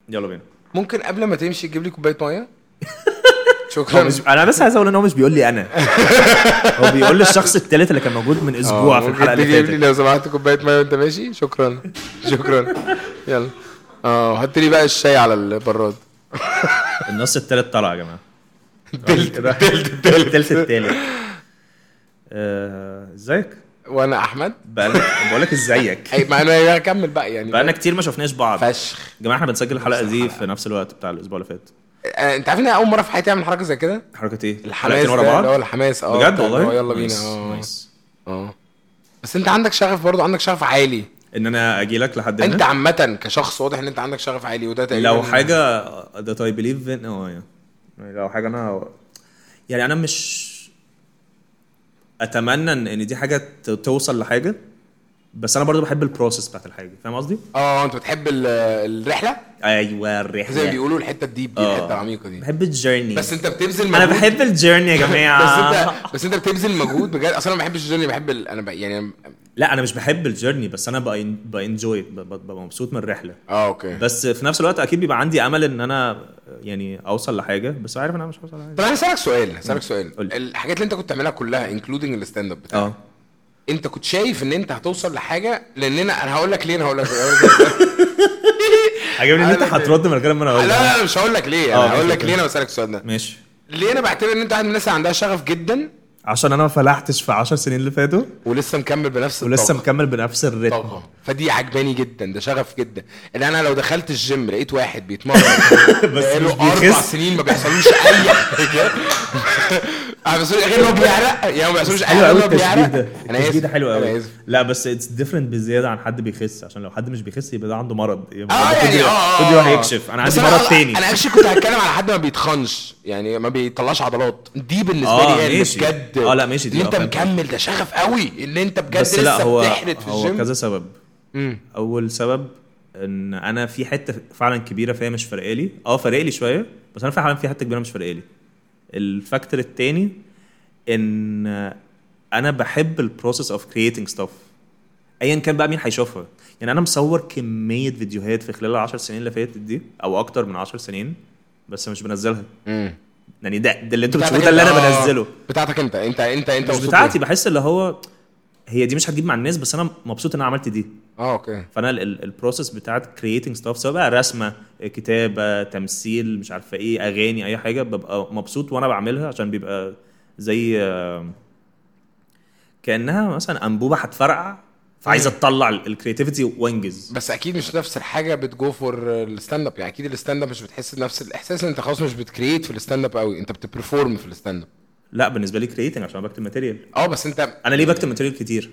يلا بينا ممكن قبل ما تمشي تجيب لي كوبايه ميه هو شكرا مش انا بس عايز اقول ان هو مش بيقول لي انا هو بيقول للشخص الثالث اللي كان موجود من اسبوع آه، في ممكن الحلقه اللي تجيب لي فاتت لو سمحت كوبايه ميه وانت ماشي شكرا شكرا يلا اه حط لي بقى الشاي على البراد النص الثالث طلع يا جماعه التلت راح- التلت التلت الثالث الثالث آه، ازيك وانا احمد بقالك بقول لك ازيك اي ما انا هكمل بقى يعني بقالنا كتير ما شفناش بعض يا فشخ جماعه احنا بنسجل الحلقه دي في نفس الوقت بتاع الاسبوع اللي فات آه، انت عارف ان انا اول مره في حياتي اعمل حركه زي كده حركه ايه الحماس حلقتين ورا ده بعض اللي هو الحماس اه بجد بتاع اللي هو والله يلا بينا نايس، اه نايس. اه بس انت عندك شغف برضو عندك شغف عالي ان انا اجي لك لحد انت هنا عامه كشخص واضح ان انت عندك شغف عالي وده تقريبا لو حاجه that I believe in اه يعني لو حاجه انا يعني انا مش اتمنى ان إن دي حاجه ت- توصل لحاجه بس انا برضو بحب البروسيس بتاعت الحاجه فاهم قصدي؟ اه انت بتحب ال- الرحله ايوه الرحله زي ما بيقولوا الحته الديب دي آه. الحته العميقه دي بحب الجيرني بس انت بتبذل انا مجهود بحب الجيرني يا بس جماعه انت بس انت بتبذل مجهود بجد اصلا انا ما بحبش الجيرني بحب ال... انا ب... يعني لا انا مش بحب الجيرني بس انا بانجوي ببقى مبسوط من الرحله اه اوكي بس في نفس الوقت اكيد بيبقى عندي امل ان انا يعني اوصل لحاجه بس عارف ان انا مش هوصل لحاجه طب انا هسالك سؤال هسالك سؤال قول لي. الحاجات اللي انت كنت بتعملها كلها انكلودنج الستاند اب بتاعك اه انت كنت شايف ان انت هتوصل لحاجه لان انا انا هقول لك ليه انا هقول لك عجبني ان انت أنا- هترد من غير ما انا لا اقول لا لا مش هقول لك ليه اه، انا هقول ماشي، لك اوكي. ليه انا بسالك السؤال ده ماشي ليه انا بعتبر ان انت واحد من الناس اللي عندها شغف جدا عشان انا ما فلحتش في 10 سنين اللي فاتوا ولسه مكمل بنفس ولسه الطاقة. مكمل بنفس الريتم طاقه فدي عجباني جدا ده شغف جدا ان انا لو دخلت الجيم لقيت واحد بيتمرن بس بقاله مش اربع بيخس. سنين ما بيحصلوش اي حاجه آه، بس غير انه بيعرق يعني ما بيحصلوش اي حلو حاجه قوي إنه التشبيه بيعرق ده انا التشبيه اسف ده حلو انا قوي اسف لا بس اتس ديفرنت بزياده عن حد بيخس عشان لو حد مش بيخس يبقى ده عنده مرض يبقى اه المفروض يعني يروح- اه المفروض يروح يكشف انا بس عندي مرض أنا- تاني انا اكشلي كنت هتكلم على حد ما بيتخنش يعني ما بيطلعش عضلات دي بالنسبه آه، لي هي اللي ماشي. بجد آه، لا، ماشي، دي ان آه، انت فهمت. مكمل ده شغف قوي ان انت بجد بس لسه لا هو بتحرد في هو الجيم كذا سبب مم. اول سبب ان انا في حته فعلا كبيره فيها مش فارقه لي اه فارقه لي شويه بس انا فعلا في حته كبيره مش فارقه لي الفاكتور التاني ان انا بحب البروسيس اوف كرييتنج ستاف ايا كان بقى مين هيشوفها يعني انا مصور كميه فيديوهات في خلال العشر سنين اللي فاتت دي او اكتر من عشر سنين بس مش بنزلها مم. يعني ده ده اللي انتوا بتاعتك بتشوفوه ده اللي انت، انا آه، بنزله بتاعتك انت انت انت انت مش وصلت بتاعتي ليه؟ بحس اللي هو هي دي مش هتجيب مع الناس بس انا مبسوط ان انا عملت دي اه اوكي فانا البروسيس بتاعت كرييتنج ستاف سواء بقى رسمه كتابه تمثيل مش عارفه ايه اغاني اي حاجه ببقى مبسوط وانا بعملها عشان بيبقى زي آه، كانها مثلا انبوبه هتفرقع فعايزه تطلع الكرياتيفيتي وانجز بس اكيد مش نفس الحاجه بتجو فور الستاند اب يعني اكيد الستاند اب مش بتحس بنفس الاحساس ان انت خلاص مش بتكريت في الستاند اب قوي انت بتبرفورم في الستاند اب لا بالنسبه لي كرييتنج عشان بكتب ماتيريال اه بس انت انا ليه بكتب ماتيريال كتير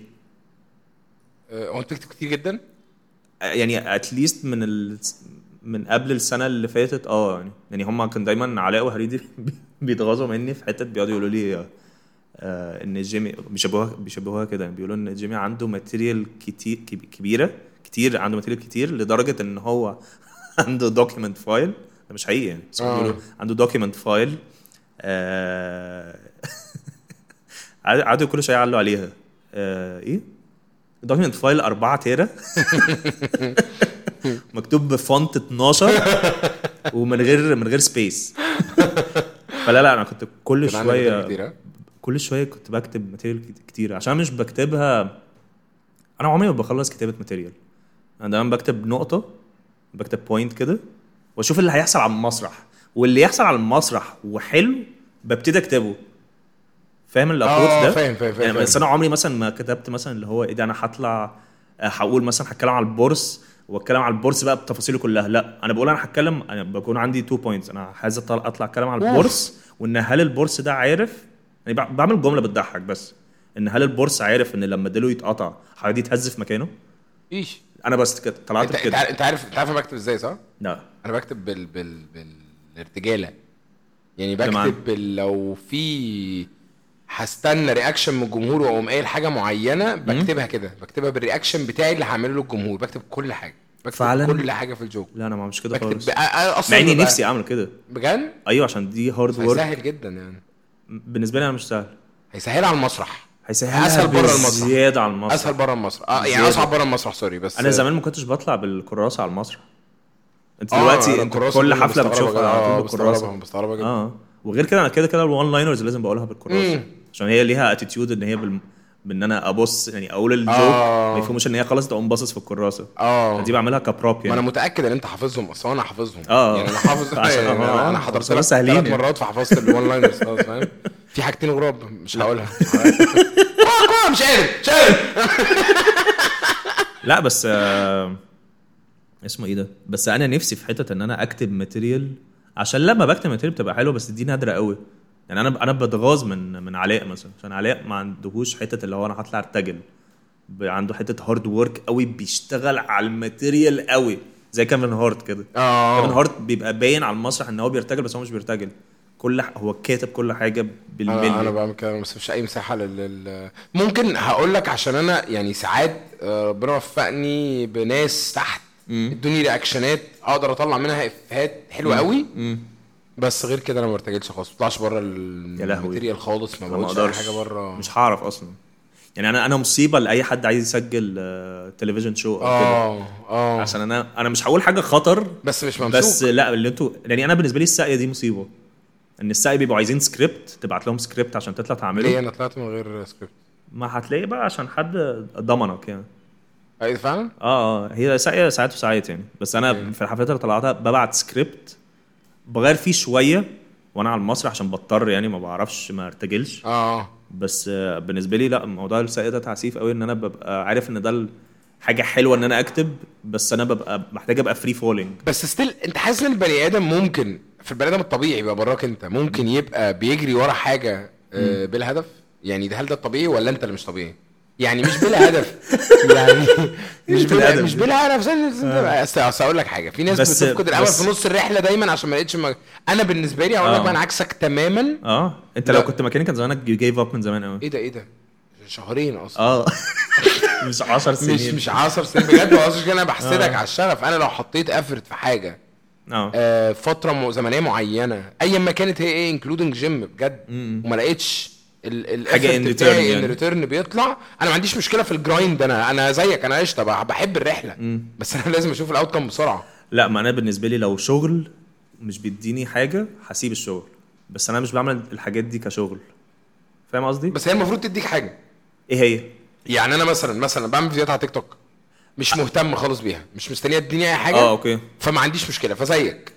آه، هو انت بتكتب كتير جدا آه، يعني اتليست من ال... من قبل السنه اللي فاتت اه يعني يعني هم كان دايما علاء وهريدي بيتغاظوا مني في حته بيقعدوا يقولوا لي آه، آه ان جيمي بيشبهوها بيشبهوها كده يعني بيقولوا ان جيمي عنده ماتيريال كتير كب- كبيره كتير عنده ماتيريال كتير لدرجه ان هو عنده دوكيمنت فايل ده مش حقيقي يعني بس آه. بيقولوا عنده دوكيمنت فايل آه قعدوا كل شويه يعلوا عليها آه ايه دوكيمنت فايل 4 تيرا مكتوب بفونت 12 ومن غير من غير سبيس فلا لا انا كنت كل كان عندك ماتيريال شويه كتير ها؟ كل شويه كنت بكتب ماتيريال كتير عشان مش بكتبها انا عمري ما بخلص كتابه ماتيريال انا دايما بكتب نقطه بكتب بوينت كده واشوف اللي هيحصل على المسرح واللي يحصل على المسرح وحلو ببتدي اكتبه فاهم الابروتش اه ده فاهم فاهم فاهم يعني فاهم. بس انا عمري مثلا ما كتبت مثلا اللي هو ايه ده انا هطلع آه، هقول مثلا هتكلم على البورس واتكلم على البورس بقى بتفاصيله كلها لا انا بقول انا هتكلم انا بكون عندي تو بوينتس انا عايز أطلع- اطلع اتكلم على أوف. البورس وان هل البورس ده عارف يعني بع- بعمل جمله بتضحك بس ان هل البورس عارف ان لما ديله يتقطع هيقعد يتهز في مكانه ايش انا بس كده طلعت انت انت كده عارف انت عارف انت عارف انا بكتب ازاي صح؟ لا انا بكتب بال بال بالارتجاله يعني بمعنى؟ بكتب بال- لو في هستنى رياكشن من الجمهور واقوم قايل حاجه معينه بكتبها كده بكتبها بالرياكشن بتاعي اللي هعمله للجمهور بكتب كل حاجه بكتب فعلاً؟ كل حاجه في الجوك لا انا ما بعملش كده بكتب خالص ب... أ- أ- اصلا مع اني ببقى- نفسي اعمل كده بجد ايوه عشان دي هارد ورك هيسهل جدا يعني بالنسبه لي انا مش سهل هيسهل على المسرح هيسهل أسهل بره المسرح. زياده على المسرح اسهل بره المسرح اه يعني زيادة. اصعب بره المسرح سوري بس انا زمان ما كنتش بطلع بالكراسه على المسرح انت آه، دلوقتي أنا انت الكراسة كل دي حفله بستغربها بتشوفها جدا. على اه طول بالكراسه بستغربها بستغربها جدا اه وغير كده انا كده كده الوان لاينرز لازم بقولها بالكراسه مم. عشان هي ليها اتيتيود ان هي بال... بان انا ابص يعني اقول الجوك آه. ما يفهموش ان هي خلاص تقوم باصص في الكراسه اه دي بعملها كبروب ما يعني انا متاكد ان انت حافظهم اصلا انا حافظهم اه. يعني انا حافظ عشان- يعني آه، انا, أنا آه. حضرت عشان لك سهلين ثلاث يعني. مرات فحفظت الوان لاينرز خلاص فاهم في حاجتين غراب مش هقولها كوره كوره مش قادر مش قادر لا بس آه... اسمه ايه ده بس انا نفسي في حته ان انا اكتب ماتيريال عشان لما بكتب ماتيريال بتبقى حلوه بس دي نادره قوي يعني انا انا بتغاظ من من علاء مثلا عشان علاء ما عندهوش حته اللي هو انا هطلع ارتجل ب- عنده حته هارد وورك قوي بيشتغل على الماتيريال قوي زي كيفن هارت كده كيفن اه هارت بيبقى باين على المسرح ان هو بيرتجل بس هو مش بيرتجل كل ح- هو كاتب كل حاجه انا بالملي انا بعمل كده بس مفيش اي مساحه لل لل- ممكن هقول لك عشان انا يعني ساعات آه، ربنا وفقني بناس تحت ادوني رياكشنات اقدر اطلع منها افيهات حلوه قوي مم. بس غير كده انا ما برتجلش خالص ما بطلعش بره يا لهوي. الماتيريال خالص ما أنا ما بقولش اي اقدرش حاجه بره مش هعرف اصلا يعني انا انا مصيبه لاي حد عايز يسجل آه، تلفزيون شو او كده اه اه عشان انا انا مش هقول حاجه خطر بس مش ممسوك بس لا اللي انتوا يعني انا بالنسبه لي الساقيه دي مصيبه ان الساقيه بيبقوا عايزين سكريبت تبعت لهم سكريبت عشان تطلع ليه تعمله انا طلعت من غير سكريبت ما هتلاقي بقى عشان حد ضمنك يعني ايه فعلا اه اه هي ساقيه ساعات وساعات يعني بس انا اوكي. في الحفلات اللي طلعتها ببعت سكريبت بغير فيه شويه وانا على المسرح عشان بضطر يعني ما بعرفش ما ارتجلش اه بس آه، بالنسبه لي لا موضوع الساقيه ده تعسيف قوي ان انا ببقى عارف ان ده ال- حاجه حلوه ان انا اكتب بس انا ببقى محتاج ابقى فري فولينج بس ستيل انت حاسس ان البني ادم ممكن في البني ادم الطبيعي بقى براك انت ممكن يبقى بيجري ورا حاجه آه، بلا هدف يعني ده هل ده الطبيعي ولا انت اللي مش طبيعي يعني مش بلا هدف يعني مش بلا بلا هدف مش دي. بلا هدف استنى- اصل اصل اقول لك حاجه في ناس بس- بتفقد الامل بس- في نص الرحله دايما عشان ما لقيتش مج... انا بالنسبه لي هقول لك آه. بقى انا عكسك تماما اه انت لا. لو كنت مكاني كان زمانك جيف اب من زمان قوي ايه ده ايه ده شهرين اصلا اه مش 10 سنين مش مش 10 سنين بجد ما قصديش كده انا بحسدك على الشغف انا لو حطيت افرت في حاجه اه آه، فتره م- زمنيه معينه ايا ما كانت هي ايه انكلودنج جيم بجد مم. وما لقيتش ال ال حاجة effort in return بتاعي يعني. ان ريتيرن بيطلع انا ما عنديش مشكله في الجرايند انا انا زيك انا قشطه بح- بحب الرحله مم. بس انا لازم اشوف الاوت كم بسرعه لا ما انا بالنسبه لي لو شغل مش بيديني حاجه هسيب الشغل بس انا مش بعمل الحاجات دي كشغل فاهم قصدي بس هي المفروض تديك حاجه ايه هي يعني انا مثلا مثلا بعمل فيديوهات على تيك توك مش مهتم خالص بيها مش مستنيه تديني اي حاجه اه اوكي فما عنديش مشكله فزيك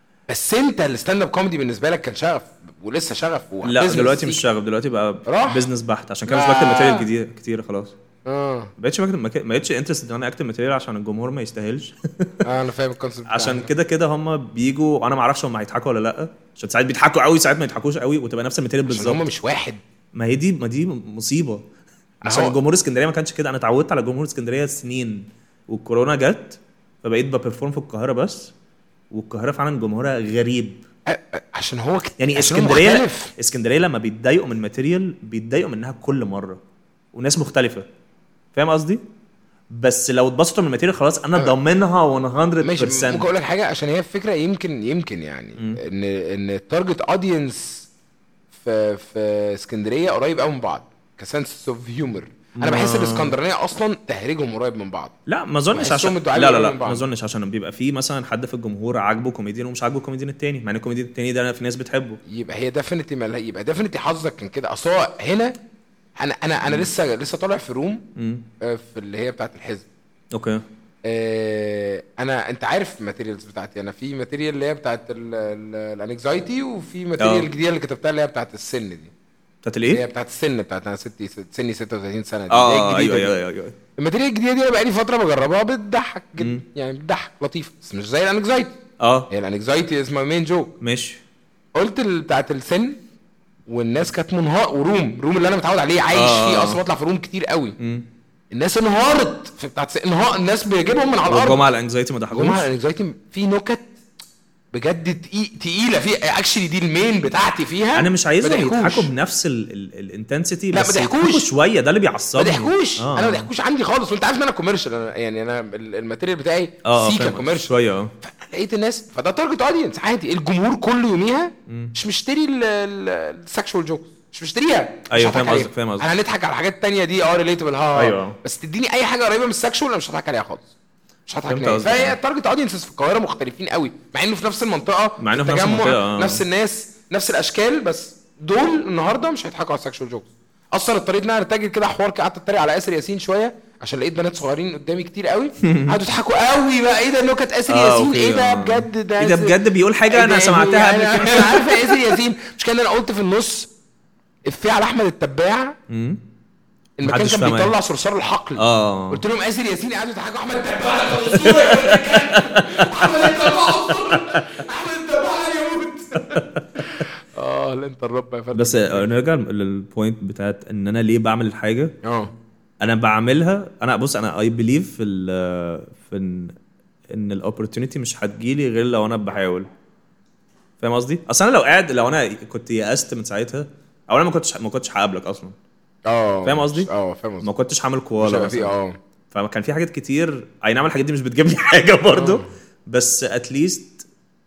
بس انت الستاند اب كوميدي بالنسبه لك كان شغف ولسه شغف لا وهتثبت دلوقتي مش فيك. شغف دلوقتي بقى راح؟ بزنس بحت عشان كده مش آه. بكتب ماتيريال كتير كتير خلاص اه ما بقتش بكتب ما ك- ما بقتش انترست ان انا اكتب ماتيريال عشان الجمهور ما يستاهلش اه انا فاهم الكونسيبت عشان كده كده هم بيجوا وانا ما اعرفش هم هيضحكوا ولا لا عشان ساعات بيضحكوا قوي ساعات ما يضحكوش قوي وتبقى نفس الماتيريال عشان هم بالظبط مش واحد ما هي دي ما دي مصيبه عشان هو- الجمهور اسكندريه ما كانش كده انا اتعودت على جمهور اسكندريه سنين والكورونا جت فبقيت ببرفورم في القاهره بس والقاهره فعلا جمهورها غريب أ- أ- عشان هو كت... يعني عشان هو اسكندريه مختلف. اسكندريه لما بيتضايقوا من ماتيريال بيتضايقوا منها كل مره وناس مختلفه فاهم قصدي بس لو اتبسطوا من الماتيريال خلاص انا ضامنها 100% ماشي ممكن اقول لك حاجه عشان هي الفكره يمكن يمكن يعني ان ان التارجت اودينس في في اسكندريه قريب قوي من بعض كسنس اوف هيومر انا بحس ما- الاسكندرانيه اصلا تهريجهم قريب من بعض لا ما اظنش بحسهم عشان الدعاء لا لا بيقولوا لا من بعض. ما اظنش عشان بيبقى في مثلا حد في الجمهور عاجبه كوميديان ومش عاجبه الكوميديان التاني مع ان الكوميديان التاني ده في ناس بتحبه يبقى هي ديفينتلي مال... يبقى ديفينتلي حظك كان كده اصل هو هنا انا انا انا لسه لسه طالع في روم امم آه، في اللي هي بتاعت الحزب اوكي آه، انا انت عارف الماتيريالز بتاعتي انا في ماتيريال اللي هي بتاعت الانكزايتي وفي آه. ماتيريال جديده اللي كتبتها اللي هي بتاعت السن دي بتاعت اللي هي الايه؟ بتاعت السن بتاعت انا ستي سني 36 سنه دي اه اللي هي ايوه الجديدة ايوه دي. ايوه ايوه الماتيريال الجديده دي انا بقالي فتره بجربها بتضحك جدا مم. يعني بتضحك لطيف بس مش زي الانكزايتي اه هي الانكزايتي از ماي مين جوك ماشي قلت ال- بتاعت السن والناس كانت منهار وروم روم اللي انا متعود عليه عايش آه. فيه اصلا بطلع في روم كتير قوي امم الناس انهارت في بتاعت السن انهار الناس بيجيبهم من على الارض والجمعه الانكزايتي ما جماعه ضحكوش الانكزايتي في نكت بجد تقي- تقيله في اكشلي دي المين بتاعتي فيها انا مش ما عايزهم ضحكوش. يضحكوا بنفس الانتنسيتي لا، بس ما ضحكوش. يضحكوا شويه ده اللي ما بيعصبني ضحكوش آه. انا ما ضحكوش عندي خالص وانت عارف ان انا كوميرشال انا يعني انا ال- الماتيريال بتاعي اه سيكا فاهم. كوميرشال شويه اه لقيت الناس فده تارجت اودينس عادي الجمهور كله يوميها مش مشتري السكشوال جوكس مش مشتريها مش أيوة، هضحك فاهم عليها. قصدك، فاهم قصدك. انا هنضحك على الحاجات التانية دي اه ريليتبل ها أيوة. بس تديني اي حاجه قريبه من السكشوال انا مش هضحك عليها خالص مش هضحك فهمت نهائي قصدك. فهي التارجت اودينسز في القاهره مختلفين قوي مع انه في نفس المنطقه مع إنه في نفس التجمع، المنطقة، آه. نفس الناس نفس الاشكال بس دول النهارده مش هيضحكوا على السكشوال جوكس اصلا اضطريت ان انا ارتجل كده حوار كده قعدت اتريق على اسر ياسين شويه عشان لقيت بنات صغيرين قدامي كتير قوي قعدوا يضحكوا قوي بقى ايه ده نكت اسر آه، ياسين أوكي، ايه ده آه. بجد ده ايه ده بجد بيقول حاجه انا إيه ده؟ سمعتها يعني قبل انا كده مش عارفه اسر ياسين مش كان انا قلت في النص افيه على احمد التباع مم. المكان محدش كان فاهم بيطلع إيه. صرصار الحقل اه قلت لهم اسر ياسين قعدوا يضحكوا احمد التباع ده اسطوره يا ولد الكلب. احمد التباع اسطوره احمد التباع يموت اه لا انت الرب يا فندم بس آه، نرجع للبوينت بتاعت ان انا ليه بعمل الحاجه اه انا بعملها انا بص انا اي بليف في ال في ان ان الاوبورتونيتي مش هتجيلي غير لو انا بحاول فاهم قصدي؟ اصل انا لو قاعد لو انا كنت يأست من ساعتها او انا ما كنتش ما كنتش هقابلك اصلا اه فاهم قصدي؟ اه فاهم ما قصدي كنتش هعمل مش كوالا هيبقى فيه مثلا اه فكان في حاجات كتير اي نعم الحاجات دي مش بتجيب لي حاجه برضو بس اتليست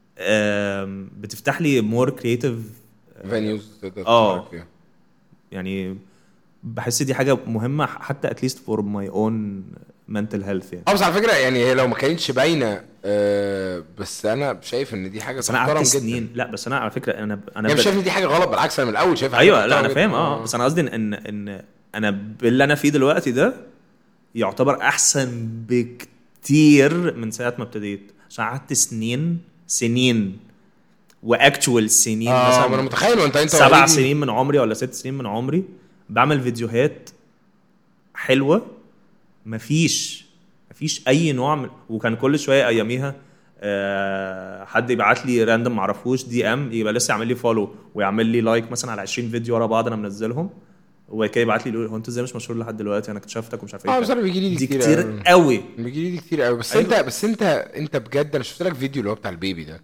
بتفتح لي مور كرييتيف فانيوز تقدر آه. تتحرك فيها. يعني بحس دي حاجه مهمه حتى اتليست فور ماي اون منتل هيلث يعني اه بس على فكره يعني هي لو ما كانتش باينه آه بس انا شايف ان دي حاجه بس انا تحترم قعدت جدا سنين لا بس انا على فكره انا انا يعني مش شايف ان دي حاجه غلط بالعكس انا من الاول شايفها حاجة ايوه لا انا محترمة فاهم جدا. اه بس انا قصدي ان ان انا باللي انا فيه دلوقتي ده يعتبر احسن بكتير من ساعه ما ابتديت عشان قعدت سنين سنين واكتوال سنين اه ما انا مثلا متخيل وانت انت سبع already- سنين من عمري ولا ست سنين من عمري بعمل فيديوهات حلوه مفيش مفيش اي نوع من وكان كل شويه اياميها آه حد يبعت لي راندم معرفوش دي ام يبقى لسه يعمل لي فولو ويعمل لي لايك مثلا على 20 فيديو ورا بعض انا منزلهم وبعد كده يبعت لي يقول هو انت ازاي مش مشهور لحد دلوقتي انا اكتشفتك ومش عارف اه ايه بس انا بيجي لي دي كتير كتير أوي. قوي بيجي لي دي كتير قوي بس أيوة. انت بس انت انت بجد انا شفت لك فيديو اللي هو بتاع البيبي ده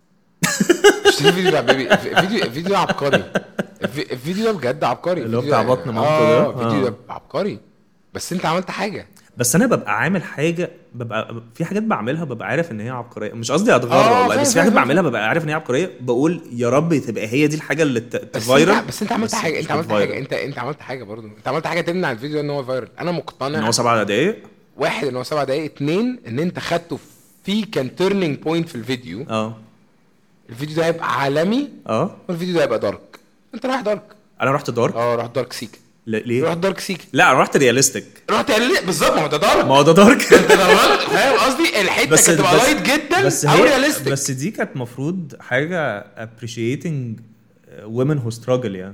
شفت لي فيديو بتاع البيبي فيديو الفيديو ده عبقري الفي- الفيديو ده بجد عبقري اللي هو الفيديو بتاع ده- بطن مامته اه ده؟ الفيديو آه. ده عبقري بس انت عملت حاجه بس انا ببقى عامل حاجه ببقى في حاجات بعملها ببقى عارف ان هي عبقريه مش قصدي اتغر آه، والله فاهم، بس في حاجات فاهم، بعملها ببقى عارف ان هي عبقريه بقول يا رب تبقى هي دي الحاجه اللي ت- بس تفايرل انت بس انت عملت حاجه مش انت عملت بتفايرل. حاجه انت انت عملت حاجه برضه انت عملت حاجه تمنع الفيديو ده ان هو فايرل انا ان مقتنع هو سبع دقايق واحد ان هو سبع دقايق اتنين ان انت خدته في كان تيرنينج بوينت في الفيديو اه الفيديو ده هيبقى عالمي اه والفيديو ده هيبقى دارك انت رايح دارك انا رحت دارك اه رحت دارك سيك ل- ليه؟ رحت دارك سيك لا انا رحت رياليستيك رحت قال لي بالظبط ما هو ده دارك ما هو ده دارك انت دارك فاهم قصدي الحته بس كانت تبقى بس لايت جدا بس او هي رياليستيك بس دي كانت المفروض حاجه appreciating women who struggle يعني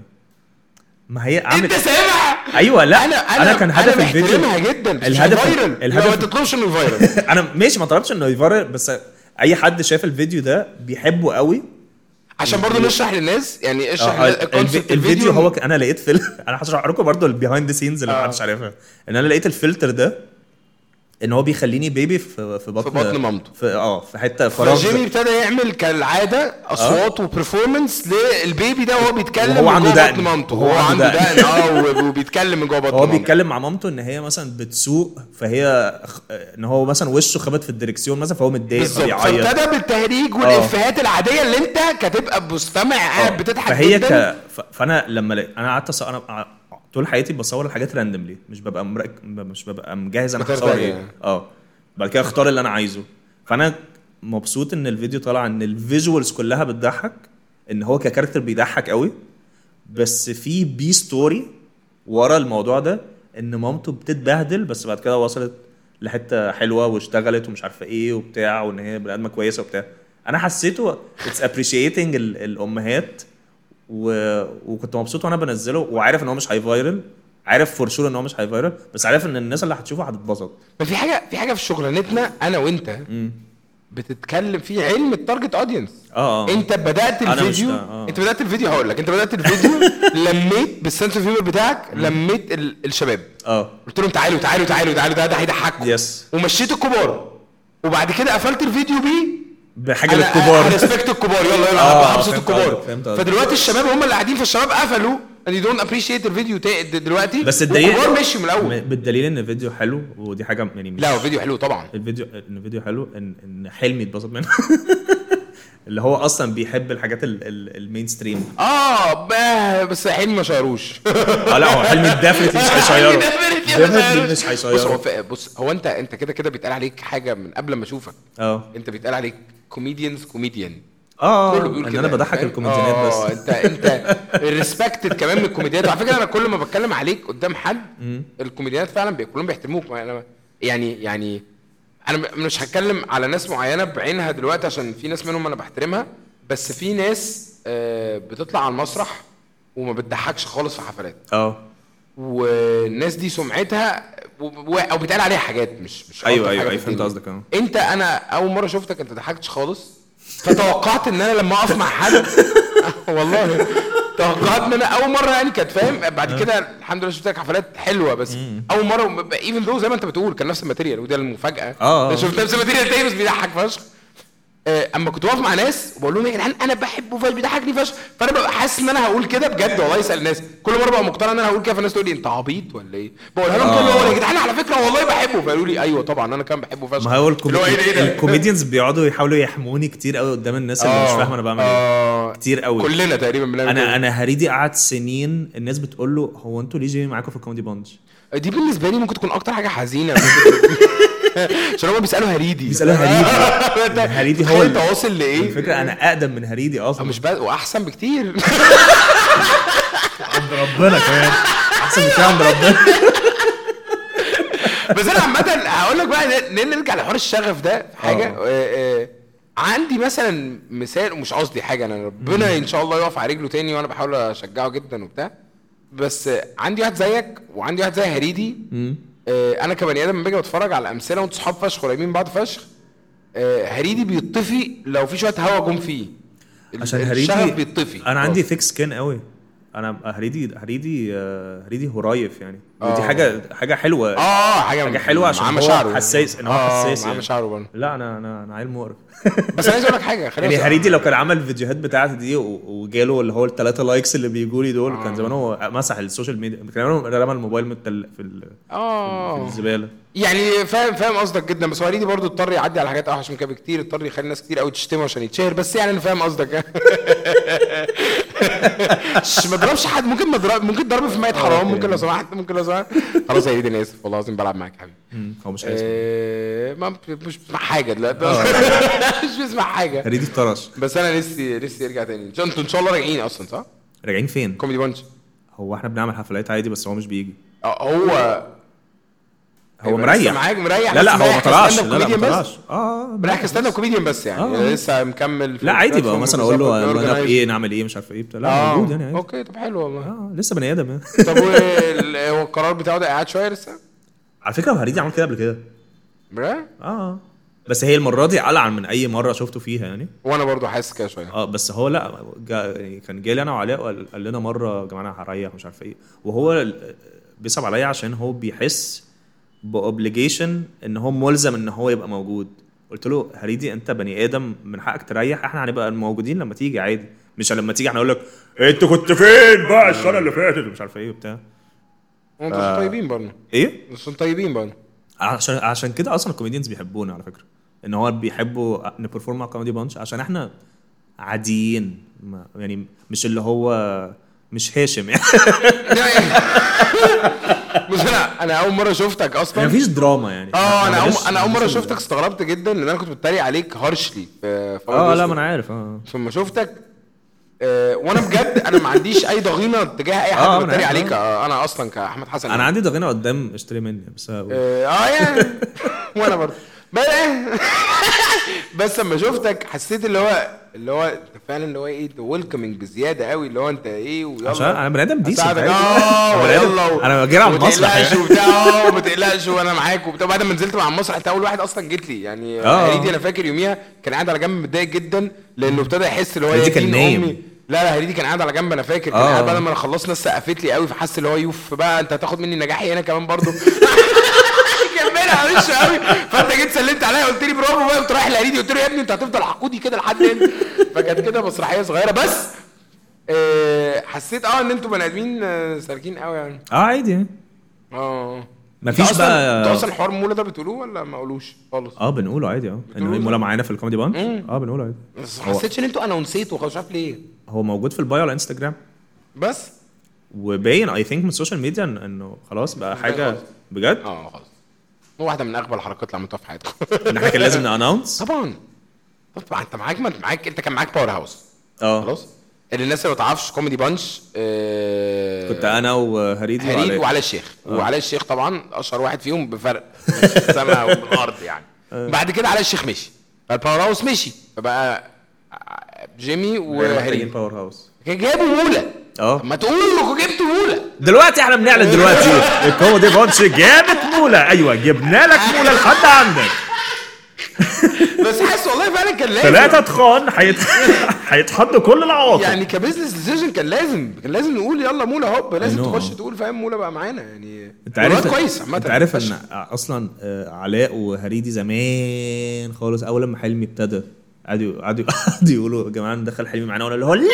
ما هي عامل انت سامع ايوه لا انا انا, كان هدف انا الفيديو محترمها جدا بس الهدف الهدف فايرل الهدف لو ما تطلبش انه فايرل انا ماشي ما طلبتش انه يفرق بس اي حد شاف الفيديو ده بيحبه قوي عشان برضه نشرح للناس يعني اشرح آه، للناس الف- concept الفيديو هو ك- انا لقيت فيلم انا هشرح لكم برضه البيهايند ذا سينز اللي آه. محدش عارفها ان انا لقيت الفلتر ده ان هو بيخليني بيبي في في بطن بطن مامته. في اه في حته فراغ فجيمي ابتدى يعمل كالعاده اصوات وبرفورمانس للبيبي ده وهو بيتكلم وهو من عنده جوه دقن. بطن مامته وهو هو عنده عنده دقن. دقن اه وبيتكلم من جوه بطن هو مامته بيتكلم مع مامته ان هي مثلا بتسوق فهي خ- ان هو مثلا وشه خبط في الدركسيون مثلا فهو متضايق بالظبط فبيعيط فابتدى بالتهريج والافيهات العاديه اللي انت كتبقى مستمع قاعد آه. بتضحك فهي جدا ك... ف... فانا لما ل... انا قعدت أص... انا ع- طول حياتي بصور الحاجات راندملي مش ببقى مرك... مش ببقى مجهز انا بترتجل هصور ايه يعني. اه بعد كده اختار اللي انا عايزه فانا مبسوط ان الفيديو طلع ان الفيجوالز كلها بتضحك ان هو ككاركتر بيضحك قوي بس في بي ستوري ورا الموضوع ده ان مامته بتتبهدل بس بعد كده وصلت لحته حلوه واشتغلت ومش عارفه ايه وبتاع وان هي بني ادمه كويسه وبتاع انا حسيته اتس ابريشيتنج الامهات و... وكنت مبسوط وانا بنزله وعارف ان هو مش هيفايرل عارف فور شور ان هو مش هيفايرل بس عارف ان الناس اللي هتشوفه هتتبسط ما في حاجه في حاجه في شغلانتنا انا وانت بتتكلم في علم التارجت اودينس اه اه انت بدات أنا مش- الفيديو آه، آه. انت بدات الفيديو هقول لك انت بدات الفيديو لميت بالسنس اوف هيومر بتاعك لميت ال- الشباب اه قلت لهم تعالوا تعالوا تعالوا تعالوا ده ده هيضحككم يس ومشيت الكبار وبعد كده قفلت الفيديو بيه بحاجه انا للكبار ريسبكت الكبار يلا يلا آه، هبسط فهمت الكبار قصدك، فهمت قصدك. فدلوقتي الشباب هم اللي قاعدين فالشباب قفلوا and you don't appreciate الفيديو تا- د- دلوقتي بس الدليل الكبار مشوا من الاول م- بالدليل ان الفيديو حلو ودي حاجه يعني مش لا هو فيديو حلو طبعا الفيديو ان الفيديو حلو ان ان حلمي اتبسط منه اللي هو اصلا بيحب الحاجات ال- ال- المين ستريم اه ب- بس حلمي ما شيروش اه لا هو حلمي ديفنتلي مش هيشيره ديفنتلي مش بص هو هيشيره ف- بص هو انت انت كده كده بيتقال عليك حاجه من قبل ما اشوفك اه انت بيتقال عليك كوميديانز كوميديان اه كله بيقول ان كده انا بضحك فاهم؟ الكوميديانات اه بس انت انت ريسبكتد كمان من الكوميديانات وعلى فكره انا كل ما بتكلم عليك قدام حد الكوميديانات فعلا بي- كلهم بيحترموك ما انا يعني يعني انا م- مش هتكلم على ناس معينه بعينها دلوقتي عشان في ناس منهم انا بحترمها بس في ناس آه، بتطلع على المسرح وما بتضحكش خالص في حفلات اه والناس دي سمعتها و... و... او بيتقال عليها حاجات مش مش ايوه ألطف ايوه حاجة ايوه في فهمت الدنيا. قصدك اه انت انا اول مره شفتك انت ضحكتش خالص فتوقعت ان انا لما اقف مع حد والله توقعت ان انا اول مره يعني كانت فاهم بعد كده الحمد لله شفتك حفلات حلوه بس اول مره ايفن دو زي ما انت بتقول كان نفس الماتيريال ودي المفاجاه اه. أنا شفت نفس الماتيريال تاني بس بيضحك فشخ آه، اما كنت واقف مع ناس وبقول لهم يا جدعان انا بحبه فشخ بيضحكني فشخ فانا ببقى حاسس ان انا هقول كده بجد والله يسال الناس كل مره ببقى مقتنع ان انا هقول كده فالناس تقول لي انت عبيط ولا ايه؟ بقولها لهم كل آه. مره يا جدعان على فكره والله بحبه فيقولوا لي ايوه طبعا انا كمان بحبه فشخ ما هو اللي هو ايه ده ايه الكومي... ده؟ الكوميديانز بيقعدوا يحاولوا يحموني كتير قوي قدام الناس اللي مش آه، فاهمه انا بعمل ايه آه. كتير قوي كلنا تقريبا بنعمل انا كده. انا هريدي قعد سنين الناس بتقول له هو انتوا ليه جايين معاكم في الكوميدي بانج دي بالنسبه لي ممكن تكون اكتر حاجه حزينه عشان هم بيسالوا هريدي بيسألوا هريدي. أنت هريدي هو تخيل ال- انت واصل لايه الفكره انا اقدم من هريدي آه، اصلا مش بقى واحسن بكتير عند ربنا كمان احسن بكتير عند ربنا بس انا عامه هقول لك بقى ن- ن- نرجع لحوار الشغف ده في حاجه آه. آه، آه، عندي مثلا مثال ومش قصدي حاجه انا ربنا ان شاء الله يقف على رجله تاني وانا بحاول اشجعه جدا وبتاع بس آه، عندي واحد زيك وعندي واحد زي هريدي آه، انا كبني ادم لما باجي بتفرج على امثله وانتوا صحاب فشخ قريبين من بعض فشخ آه، هريدي بيطفي لو في شويه هوا جم فيه ال- عشان الشغف هريدي بيطفي انا عندي آه. ثيك سكين قوي انا هريدي هريدي آه، هريدي هرايف يعني ودي آه. حاجه حاجه حلوه اه حاجه حاجه حلوه عشان معاه هو مشاعره. حساس ان هو آه، حساس معاه يعني. مشاعره برضه لا انا انا انا عيل مقرف بس انا عايز اقول لك حاجه خلينا يعني نسأل- هريدي لو كان عمل الفيديوهات بتاعتي دي و- وجاله اللي هو الثلاثه لايكس اللي بيجوا لي دول كان زمان هو مسح السوشيال ميديا كان زمانه رمى الموبايل من التل... في, ال... في اه الزباله يعني فاهم فاهم قصدك جدا بس هو هريدي برضه اضطر يعدي على حاجات اوحش من كده بكتير اضطر يخلي ناس كتير قوي تشتمه عشان يتشهر بس يعني انا فاهم قصدك ش- ما اضربش حد ممكن ما اضرب ممكن ضرب في ميت حرام ممكن لو سمحت ممكن لو سمحت خلاص يا هريدي انا اسف والله العظيم بلعب معاك يا حبيبي مم، هو مش عايز آه، ما مش بسمع حاجه دلوقتي مش بسمع حاجه هريدي اتطرش بس انا نفسي نفسي يرجع تاني انتوا انتوا ان شاء الله راجعين اصلا صح؟ راجعين فين كوميدي بانش هو احنا بنعمل حفلات عادي بس هو مش بيجي آه، هو هو هيبقى مريح لسه معاك مريح لا بس لا هو مريح ما طلعش كستاند لا اب لا ما كوميديان طلعش بس اه مريح كستاند اب كوميديان بس يعني آه. لسه مكمل في لا عادي بقى البلاتفورم مثلا اقول له بالظبط، لاين اب organize. ايه نعمل ايه مش عارف ايه بتاع لا اه موجود يعني عادي اوكي طب حلو والله اه لسه بني ادم يعني طب وال- هو القرار بتاعه ده قاعد شويه لسه؟ على فكره هو هريدي عمل كده قبل كده برا؟ اه بس هي المره دي ألعن من اي مره شفته فيها يعني وانا برضو حاسس كده شويه اه بس هو لا جا يعني كان جالي انا وعلاء وقال قال لنا مره يا جماعه انا هريح مش عارف ايه وهو ال- بيصعب عليا عشان هو بيحس باوبليجيشن ان هو ملزم ان هو يبقى موجود قلت له هريدي انت بني ادم من حقك تريح احنا هنبقى موجودين لما تيجي عادي مش لما تيجي احنا نقول لك انت كنت فين بقى السنه اللي فاتت مش عارف ايه وبتاع انتوا طيبين برضه ايه انتوا طيبين برضه عشان عشان كده اصلا الكوميديانز بيحبونا على فكره ان هو بيحبوا نبرفورم مع كوميدي بانش عشان احنا عاديين ما يعني مش اللي هو مش هاشم يعني بص انا انا اول مره شفتك اصلا مفيش دراما يعني اه انا اول مفيش- انا اول مره مفيش- شفتك استغربت جدا لان انا كنت بتريق عليك هارشلي في في اه أول لا جزء. ما انا عارف اه فلما شفتك آه وانا بجد انا ما عنديش اي ضغينه تجاه اي آه، حد أنا بتريق عارف، عليك آه انا اصلا كاحمد حسن انا عندي ضغينه قدام اشتري مني بس هقول. اه آه، يعني وانا برضه بس بس لما شفتك حسيت اللي هو اللي هو انت فعلا اللي هو ايه ويلكمنج بزياده قوي اللي هو انت ايه ويلا عشان انا بني ادم ديسنت اساعدك عادي. اه أنا بني آدم- ويلا و- انا بجري على وما المسرح تقلقش يعني. وبتاع اه وما تقلقش وانا معاك وبتاع بعد ما نزلت مع المسرح انت اول واحد اصلا جيت لي يعني آه. هريدي انا فاكر يوميها كان قاعد على جنب متضايق جدا لانه ابتدى يحس اللي هو هريدي يا كان دين نايم. امي لا لا هريدي كان قاعد على جنب انا فاكر كان آه. قاعد بعد ما خلصنا الناس سقفت لي قوي فحس اللي هو يوف بقى انت هتاخد مني نجاحي هنا كمان برضو كملها مش قوي فانت جيت سلمت عليا قلت لي برافو بقى قمت رايح لهريدي قلت له يا ابني انت هتفضل حقودي كده لحد امتى فكانت كده مسرحيه صغيره بس آه، حسيت اه ان انتوا بني ادمين آه، سالكين قوي يعني اه عادي يعني اه مفيش انتوا اصلا بقى انتوا اصلا حوار مولا ده بتقولوه ولا ما قولوش خالص اه بنقوله عادي اه ان بتقولوا هي مولا معانا في الكوميدي بانش مم. اه بنقوله عادي بس ما هو- حسيتش ان انتوا انونسيتوا خالص مش عارف ليه هو موجود في البايو على انستجرام بس وباين اي ثينك من السوشيال ميديا إن- انه خلاص بقى حاجه خالص. بجد اه خلاص واحده من اغبى الحركات اللي عملتوها في حياتكم ان احنا كان لازم نانونس طبعا طبعا انت معاك ما انت معاك انت كان معاك باور هاوس اه خلاص اللي الناس اللي ما تعرفش كوميدي بانش آه كنت انا وهريدي هريد وعلاء. وعلى الشيخ وعلى الشيخ طبعا اشهر واحد فيهم بفرق السماء والارض يعني بعد كده على الشيخ مشي فالباور هاوس مشي فبقى جيمي غير محتاجين وهريد باور هاوس جابوا مولا اه طب ما تقولوا انكم جبتوا مولا دلوقتي احنا بنعلن دلوقتي الكوميدي بانش جابت مولا ايوه جبنا لك مولا لحد عندك بس حاسس والله فعلا كان لازم ثلاثة تخان هيت... هيتحدوا كل العواطف يعني كبزنس ديسيجن كان لازم كان لازم نقول يلا مولا هوب لازم I know. تخش تقول فاهم مولا بقى معانا يعني انت عارف والواد كويس عامه انت عارف فشخ. ان اصلا آه، علاء وهريدي زمان خالص اول لما حلمي ابتدى قعدوا قعدوا قعدوا يقولوا يا جماعه ندخل حلمي معانا وانا اللي هو لا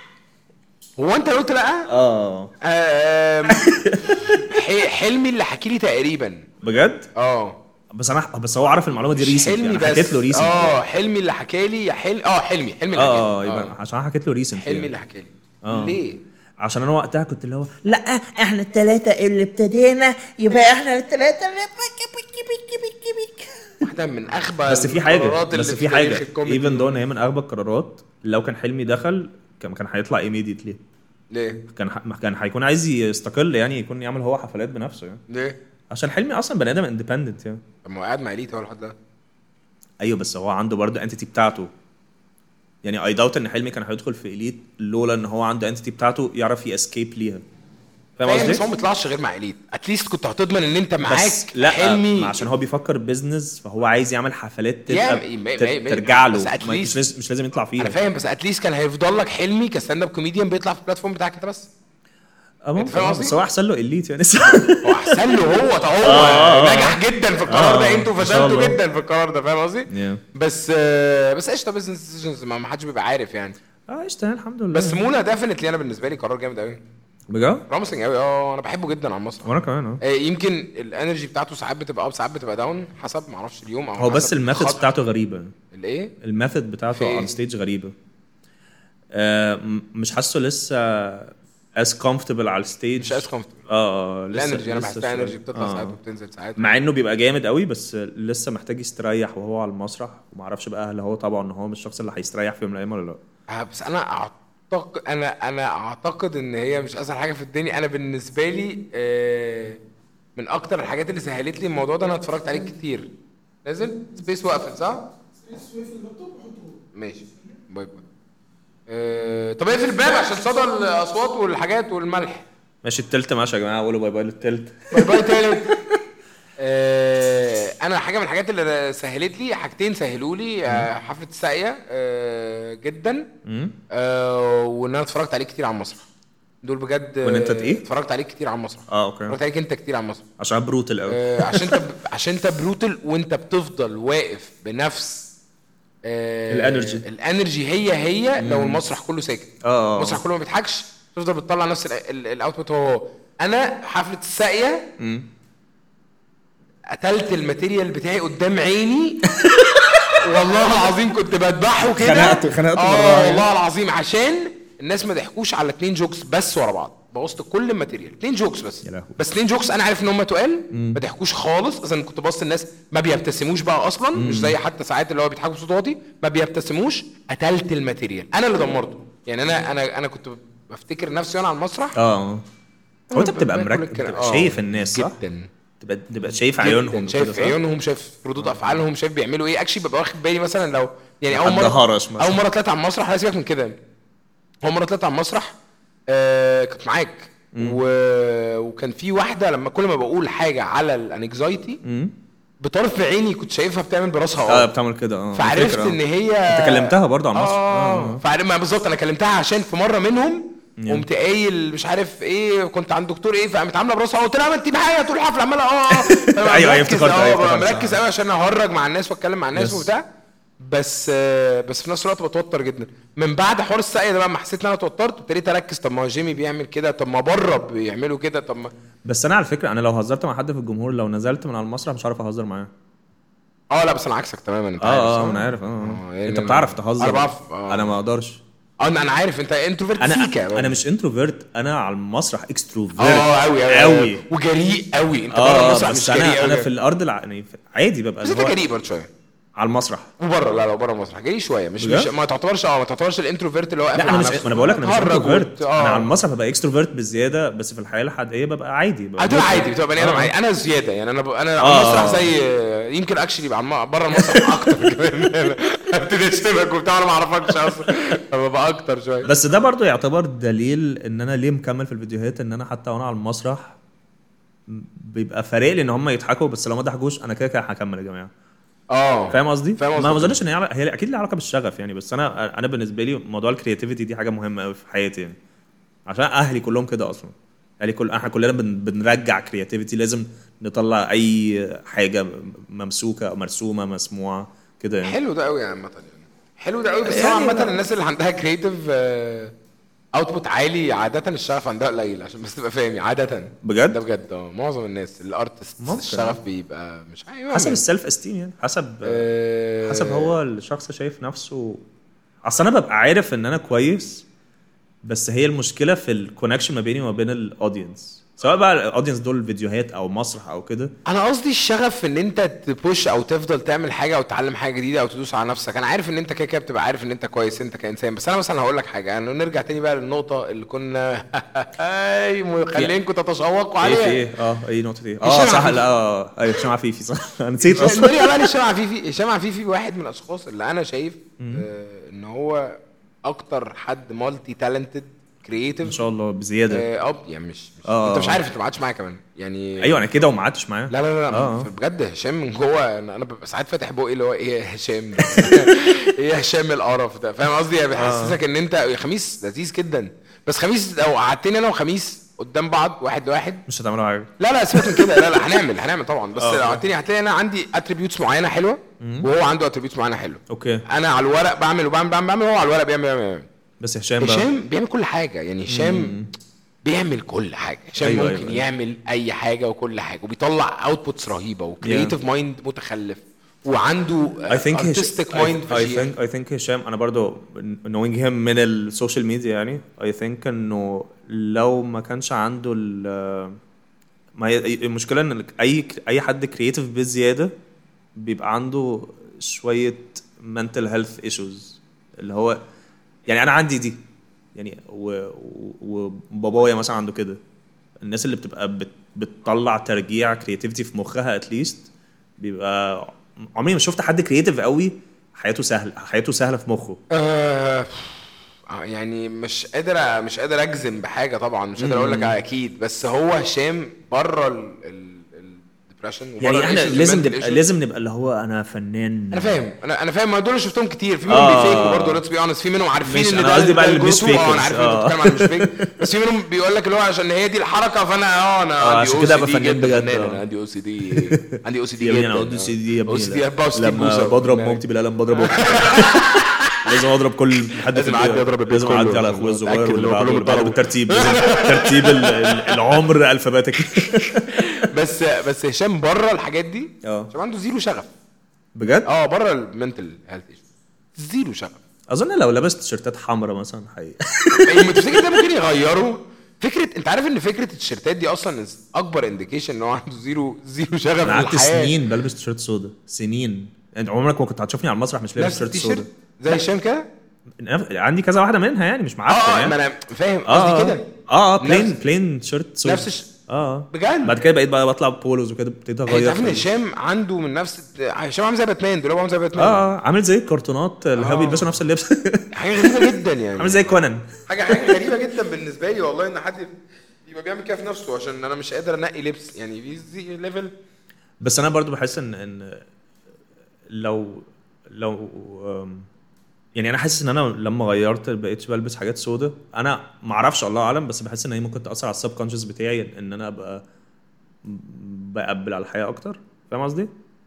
هو انت قلت لا اه آم، ح- حلمي اللي حكي لي تقريبا بجد اه بس انا بس هو عارف المعلومه دي ريسنت حلمي انا بس حكيت له ريسنت اه حلمي اللي حكى لي يا حلمي اه حلمي حلمي اللي حكى لي اه اه يبقى عشان أنا حكيت له ريسنت حلمي اللي حكى لي آه. ليه؟ عشان انا وقتها كنت اللي هو لا احنا التلاتة اللي ابتدينا يبقى احنا التلاتة اللي بك بك بك بك بك واحده من اغبى بس في حاجه القرارات بس اللي في تاريخ حاجه الكوميدي. ايفن دو ان هي من اغبى القرارات لو كان حلمي دخل كان كان هيطلع ايميديتلي ليه؟ كان ح- كان هيكون عايز يستقل يعني يكون يعمل هو حفلات بنفسه يعني ليه؟ عشان حلمي اصلا بني ادم اندبندنت يعني طب ما هو قاعد مع اليت هو لحد ده ايوه بس هو عنده برضه انتيتي بتاعته يعني اي داوت ان حلمي كان هيدخل في اليت لولا ان هو عنده انتيتي بتاعته يعرف ياسكيب ليها فاهم فاهم بس هو قصدي؟ ما طلعش غير مع اليت اتليست كنت هتضمن ان انت معاك بس لا حلمي ما عشان هو بيفكر بيزنس فهو عايز يعمل حفلات يا- تبقى ما- ت- ما- ما- ترجع بس له at ما- مش least- لازم- مش لازم يطلع فيها انا فاهم بس اتليست كان هيفضل لك حلمي كستاند اب كوميديان بيطلع في البلاتفورم بتاعك انت بس اه ممكن فاهم آه، قصدي؟ بس هو احسن له اليت يعني هو احسن له هو طب هو آه، آه. نجح جدا في القرار آه، ده انتوا ما شاء فشلتوا الله. جدا في القرار ده فاهم قصدي؟ Yeah. بس آه، بس قشطه بزنس ديسيجنز ما ما حدش بيبقى عارف يعني اه قشطه الحمد لله بس مولا ديفنتلي انا بالنسبه لي قرار جامد قوي بجد؟ بروميسنج قوي اه انا بحبه جدا على المسرح وانا كمان اه آه، يمكن الانرجي بتاعته ساعات بتبقى اب ساعات بتبقى داون حسب ما اعرفش اليوم او هو بس حسب الميثودز الخط. بتاعته غريبه الايه الميثود في بتاعته إيه؟ اون ستيج غريبه آه م- مش حاسه لسه از كومفورتبل على الستيج مش از كومفورتبل اه اه لسه الانرجي انا لسه بحسها شوية. انرجي بتطلع آه. ساعات وبتنزل ساعات مع انه بيبقى جامد قوي بس لسه محتاج يستريح وهو على المسرح وما اعرفش بقى هل هو طبعا ان هو مش الشخص اللي هيستريح في يوم من الايام ولا لا آه، بس انا اعتقد انا انا اعتقد ان هي مش اسهل حاجه في الدنيا انا بالنسبه لي آه، من اكتر الحاجات اللي سهلت لي الموضوع ده انا اتفرجت عليه كتير نازل سبيس وقفل صح؟ ماشي باي باي آه، طب اقفل الباب عشان صدى الاصوات والحاجات والملح ماشي التلت ماشي يا جماعه قولوا باي باي للتلت باي باي تالت آه، انا حاجه من الحاجات اللي سهلت لي حاجتين سهلوا لي آه، حفله الساقيه آه، جدا مم. آه، وان انا اتفرجت عليه كتير على المسرح دول بجد وإن أنت آه، إيه؟ اتفرجت عليه كتير على المسرح اه اوكي اتفرجت عليك انت كتير على المسرح عشان بروتل قوي آه، عشان انت عشان انت بروتل وانت بتفضل واقف بنفس آه، الانرجي. الانرجي هي هي لو المسرح كله ساكت اه اه المسرح كله ما بيضحكش تفضل بتطلع نفس الاوتبوت هو هو انا حفله الساقيه مم. قتلت الماتيريال بتاعي قدام عيني والله العظيم كنت بذبحه كده خنقته- خنقته مرة اه واحدة. والله العظيم عشان الناس ما ضحكوش على اتنين جوكس بس ورا بعض بوظت كل الماتيريال اتنين جوكس بس يا لهوي. بس اتنين جوكس انا عارف ان هم تقال ما ضحكوش خالص اصلا كنت بص الناس ما بيبتسموش بقى اصلا مش زي حتى ساعات اللي هو بيضحكوا بصوت واطي ما بيبتسموش قتلت الماتيريال انا اللي دمرته يعني انا انا انا كنت بفتكر نفسي وانا على المسرح اه هو انت بتبقى باكل مركز الكلام. بتبقى آه، شايف الناس صح؟ جدا تبقى تبقى شايف عيونهم جداً. شايف وكده، صح؟ عيونهم شايف ردود افعالهم شايف بيعملوا ايه اكشلي ببقى واخد بالي مثلا لو يعني اول حد مره هرش مثلا. اول مره طلعت على المسرح لا سيبك من كده اول مره طلعت على المسرح آه كنت معاك و... وكان في واحده لما كل ما بقول حاجه على الانكزايتي مم. بطرف عيني كنت شايفها بتعمل براسها اه اه بتعمل كده اه فعرفت الفكرة، آه. ان هي انت كلمتها برضه على المسرح اه اه فعرفت ما بالظبط انا كلمتها عشان في مره منهم Yeah. قمت قايل مش عارف ايه كنت عند دكتور ايه فقامت عامله براسها قلت لها ما انت معايا طول الحفله عماله اه اه فأنا أيوة، أيوة، مركز- افتكرت، اه أيوة، ببقى افتكرت، مركز صح. قوي عشان اهرج مع الناس واتكلم مع الناس Yes. وبتاع بس آه، بس في نفس الوقت بتوتر جدا من بعد حوار السقي ده بقى ما حسيت ان انا اتوترت ابتديت اركز طب ما هو جيمي بيعمل كده طب ما بره بيعملوا كده طب ما بس انا على فكره انا لو هزرت مع حد في الجمهور لو نزلت من على المسرح مش عارف اهزر معاه اه لا بس انا عكسك تماما انت عارف اه صح؟ اه انا عارف اه, آه، آه. يعني انت أنا- بتعرف تهزر أنا بعرف، آه. انا ما اقدرش اه انا أنا عارف انت انتروفيرت انا سيكا انا مش انتروفيرت انا على المسرح اكستروفيرت اه قوي قوي قوي وجريء قوي انت بره اه المسرح بس مش جريء انا انا قوي في الارض الع... يعني في- عادي ببقى بس اللي انت هو جريء برضه شويه على المسرح وبره لا لا بره المسرح جريء شويه مش بجد؟ مش ما تعتبرش اه ما تعتبرش الانتروفيرت اللي هو قافل لا انا على مش نفسه. ما انا بقول لك انا مش بتهرج انتروفيرت وبت- اه. انا على المسرح ببقى اكستروفيرت بزياده بس في الحياه الحقيقيه ببقى عادي ببقى هتبقى ممكن. عادي بتبقى بني ادم آه. عادي انا زياده يعني انا ب... انا على آه. المسرح زي يمكن اكشلي بره المسرح اكتر كمان ابتدي اشتمك وبتاع انا ما اعرفكش اصلا فببقى اكتر شويه بس ده برضو يعتبر دليل ان انا ليه مكمل في الفيديوهات ان انا حتى وانا على المسرح بيبقى فارق لي ان هم يضحكوا بس لو ما ضحكوش انا كده كده هكمل يا جماعه اه فاهم قصدي؟ فاهم ما قصدك. ما اظنش ان هي عل- هي اكيد ليها علاقه بالشغف يعني بس انا انا بالنسبه لي موضوع الكرياتيفيتي دي حاجه مهمه قوي في حياتي يعني عشان اهلي كلهم كده اصلا اهلي كل احنا كلنا بن... بنرجع كرياتيفيتي لازم نطلع اي حاجه ممسوكه او مرسومه مسموعه كده يعني حلو ده قوي عامه يعني حلو ده قوي بس هو يعني عامه لا. الناس اللي عندها كريتيف اوتبوت عالي عاده الشغف عندها قليل عشان بس تبقى فاهم عاده بجد؟ ده بجد اه معظم الناس الارتست ممكن. الشغف بيبقى مش عارف حسب السيلف استيم يعني حسب آه، حسب هو الشخص شايف نفسه اصل انا ببقى عارف ان انا كويس بس هي المشكله في الكونكشن ما بيني وما بين الاودينس سواء بقى الاودينس دول فيديوهات او مسرح او كده انا قصدي الشغف في ان انت تبوش او تفضل تعمل حاجه او تتعلم حاجه جديده او تدوس على نفسك انا عارف ان انت كده كده بتبقى عارف ان انت كويس انت كانسان بس انا مثلا هقول لك حاجه يعني نرجع تاني بقى للنقطه اللي كنا اي مخلينكم تتشوقوا ايه عليها في ايه اه اي نقطه ايه هشام اه صح عفيفي. لا اه ايوه هشام عفيفي صح انا نسيت اصلا الدنيا بقى هشام عفيفي هشام عفيفي واحد من الاشخاص اللي انا شايف آه ان هو اكتر حد مالتي تالنتد ما كرييتيف شاء الله بزياده اه يعني مش, مش آه. انت مش عارف انت ما قعدتش معايا كمان يعني ايوه انا كده وما قعدتش معاه لا لا لا, لا آه. بجد هشام من جوه انا أنا ببقى ساعات فاتح بقي اللي هو ايه يا هشام ده؟ ايه يا هشام القرف ده فاهم قصدي يعني بيحسسك ان انت يا خميس لذيذ جدا بس خميس لو قعدتني انا وخميس قدام بعض واحد لواحد مش هتعملوا حاجه لا لا سيبك من كده لا لا هنعمل هنعمل طبعا بس آه. لو قعدتني هتلاقي انا عندي اتريبيوتس معينه حلوه وهو عنده اتريبيوتس معينه حلوه اوكي انا على الورق بعمل وبعمل بعمل, بعمل وهو على الورق بيعمل بيعمل, بيعمل. بس هشام بقى هشام بيعمل كل حاجه يعني هشام بيعمل كل حاجه هشام أيوة، ممكن أيوة. يعمل اي حاجه وكل حاجه وبيطلع اوتبوتس رهيبه وكرييتيف مايند متخلف وعنده I think artistic I, مايند I think I think هشام انا برضو knowing him من السوشيال ميديا يعني I think انه لو ما كانش عنده ال ما هي المشكله ان اي اي حد كرييتيف بزياده بيبقى عنده شويه mental health issues اللي هو يعني انا عندي دي يعني و- و- وبابايا مثلا عنده كده الناس اللي بتبقى بت بتطلع ترجيع كرياتيفيتي في مخها اتليست بيبقى عمري ما شفت حد كرياتيف قوي حياته سهله حياته سهله في مخه آه آه، يعني مش قادر مش قادر اجزم بحاجه طبعا مش قادر اقول لك اكيد بس هو هشام بره الدبريشن يعني احنا لازم نبقى لازم نبقى اللي هو انا فنان انا فاهم انا انا فاهم ما دول شفتهم كتير في منهم آه. بيفيكوا برضه ليتس بي اونست في منهم عارفين مش- ان أنا ده قصدي بقى ده اللي مش الجو-to. اه انا fakers. عارف ان انت آه. بتتكلم عن مش فيك بس في منهم بيقول لك اللي هو عشان هي دي الحركه فانا اه انا آه، عندي عشان كده أبقى OCD فنان جدا بجد، فنان آه. انا عندي او سي دي عندي او سي دي يا ابني جدا انا اودي سي دي يا ابني او سي دي هبقى ستيف لما موسى بضرب هناك. مامتي بالقلم بضرب أختي. لازم اضرب كل حد لازم في أعدي البيت. أضرب البيت لازم كله. اعدي على اخويا الصغير أتأكد واللي إن بعده كلهم واللي بعده اتضربوا. بالترتيب لازم ترتيب ال- ال- العمر الفابيتك بس بس هشام بره الحاجات دي اه. هشام عنده زيرو شغف بجد اه بره المنتل هيلث زيرو شغف اظن لو لبست تيشيرتات حمراء مثلا حقيقي يعني تفتكر ده ممكن يغيره فكره انت عارف ان فكره التيشيرتات دي اصلا اكبر انديكيشن ان هو عنده زيرو زيرو شغف انا قعدت للحياة. سنين بلبس تيشيرت سودا سنين انت عمرك ما كنت هتشوفني على المسرح مش لابس نفس تيشيرت التيشيرت سودا زي هشام كده نف- عندي كذا واحده منها يعني مش معفن اه اه يعني ما انا فاهم اه قصدي اه كده اه اه بلين نفس- بلين شيرت سودا نفس الش- اه اه بجد؟ بعد كده بقيت بقى بطلع بولوز وكده ابتديت انت اغير عارف ان في- هشام عنده من نفس هشام عامل زي باتمان دول عامل زي باتمان اه اه عامل زي الكرتونات اللي هو آه. بيلبسوا نفس اللبس حاجه غريبه جدا يعني عامل زي كونان حاجه حاجه غريبه جدا بالنسبه لي والله ان حد يبقى بيعمل كده في نفسه عشان انا مش قادر انقي لبس يعني في زي ليفل بس انا برضو بحس ان ان لو لو أم، يعني انا حاسس ان انا لما غيرت بقيتش بلبس حاجات سودا انا ما اعرفش الله اعلم بس بحس ان هي ممكن تاثر على السب كونشس بتاعي ان انا ابقى بقبل على الحياه اكتر فاهم قصدي؟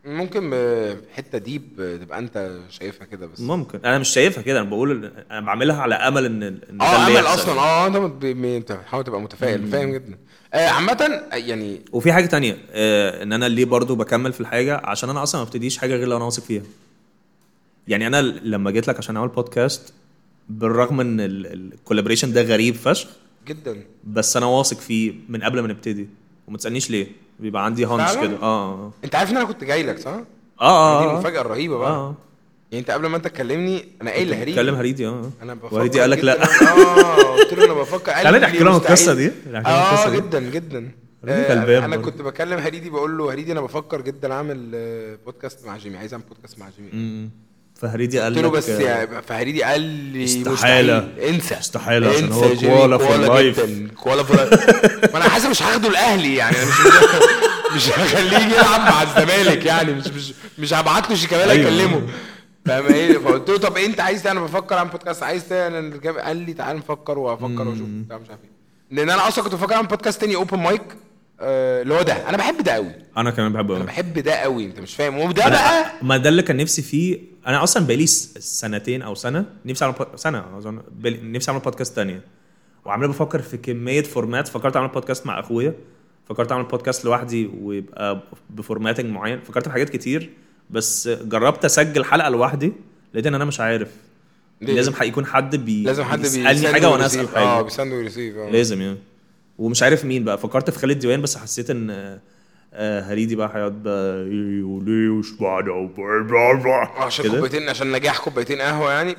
ممكن ب- حته ديب تبقى انت شايفها كده بس ممكن انا مش شايفها كده انا بقول انا بعملها على امل ان ان ده اه اللي امل يحصل. اصلا اه انت بت- ب- انت بتحاول تبقى متفائل فاهم جدا آه، عامه يعني وفي حاجه تانية آه ان انا ليه برضو بكمل في الحاجه عشان انا اصلا ما ابتديش حاجه غير لو انا واثق فيها يعني انا لما جيت لك عشان اعمل بودكاست بالرغم ان الكولابريشن ده غريب فشخ جدا بس انا واثق فيه من قبل ما نبتدي وما تسالنيش ليه بيبقى عندي هانش فعلا؟ كده اه اه انت عارف ان انا كنت جاي لك صح؟ اه اه دي اه المفاجاه الرهيبه بقى اه يعني انت قبل ما انت تكلمني انا قايل لهريدي اتكلم هريدي اه انا بفكر وهريدي قال لك جداً- لا اه قلت له انا بفكر قال تعالى لي نحكي لهم مستحيل. القصة دي. نحكي لهم اه القصة دي. جدا جدا هريدي آه، غلبان انا برضه. كنت بكلم هريدي بقول له هريدي انا بفكر جدا اعمل آه، بودكاست مع جيمي عايز اعمل بودكاست مع جيمي مم. فهريدي قال قلت له لك بس آه، يعني فهريدي قال لي استحالة. مستحيل. انسى استحالة عشان انسى هو يا جيمي، كوالا for كوالا life. جدا كوالا فور ما انا حاسس مش هاخده الاهلي يعني أنا مش مش هخليه يجي يلعب مع الزمالك يعني مش مش مش هبعت له شيكابالا أيوة. يكلمه فاهم ايه فقلت له طب انت عايز انا بفكر اعمل بودكاست عايز تعمل أنا الجاب- قال لي تعال نفكر وافكر واشوف بتاع مش عارف ايه لان انا اصلا كنت بفكر اعمل بودكاست تاني اوبن مايك آه، اللي هو ده انا بحب ده قوي انا كمان بحبه انا قوي بحب ده قوي انت مش فاهم وده بقى ما ده اللي كان نفسي فيه انا اصلا بقالي س- سنتين او سنه نفسي اعمل بود- سنه اظن بقالي- نفسي اعمل بودكاست تانية وعمال بفكر في كميه فورمات فكرت اعمل بودكاست مع اخويا فكرت اعمل بودكاست لوحدي ويبقى بفورماتنج معين فكرت في حاجات كتير بس جربت اسجل حلقه لوحدي لقيت ان انا مش عارف ليه؟ لازم يكون حد بي لازم حد بيسالني بيساند حاجه وانا اسال ويريسيف. حاجه اه بيساند ويريسيف اه لازم يعني ومش عارف مين بقى فكرت في خالد ديوان بس حسيت ان آه، آه، هريدي بقى هيقعد بقى إيه وليه وشبعنا وبلا بلا بلا عشان كده. كوبايتين عشان نجاح كوبايتين قهوه يعني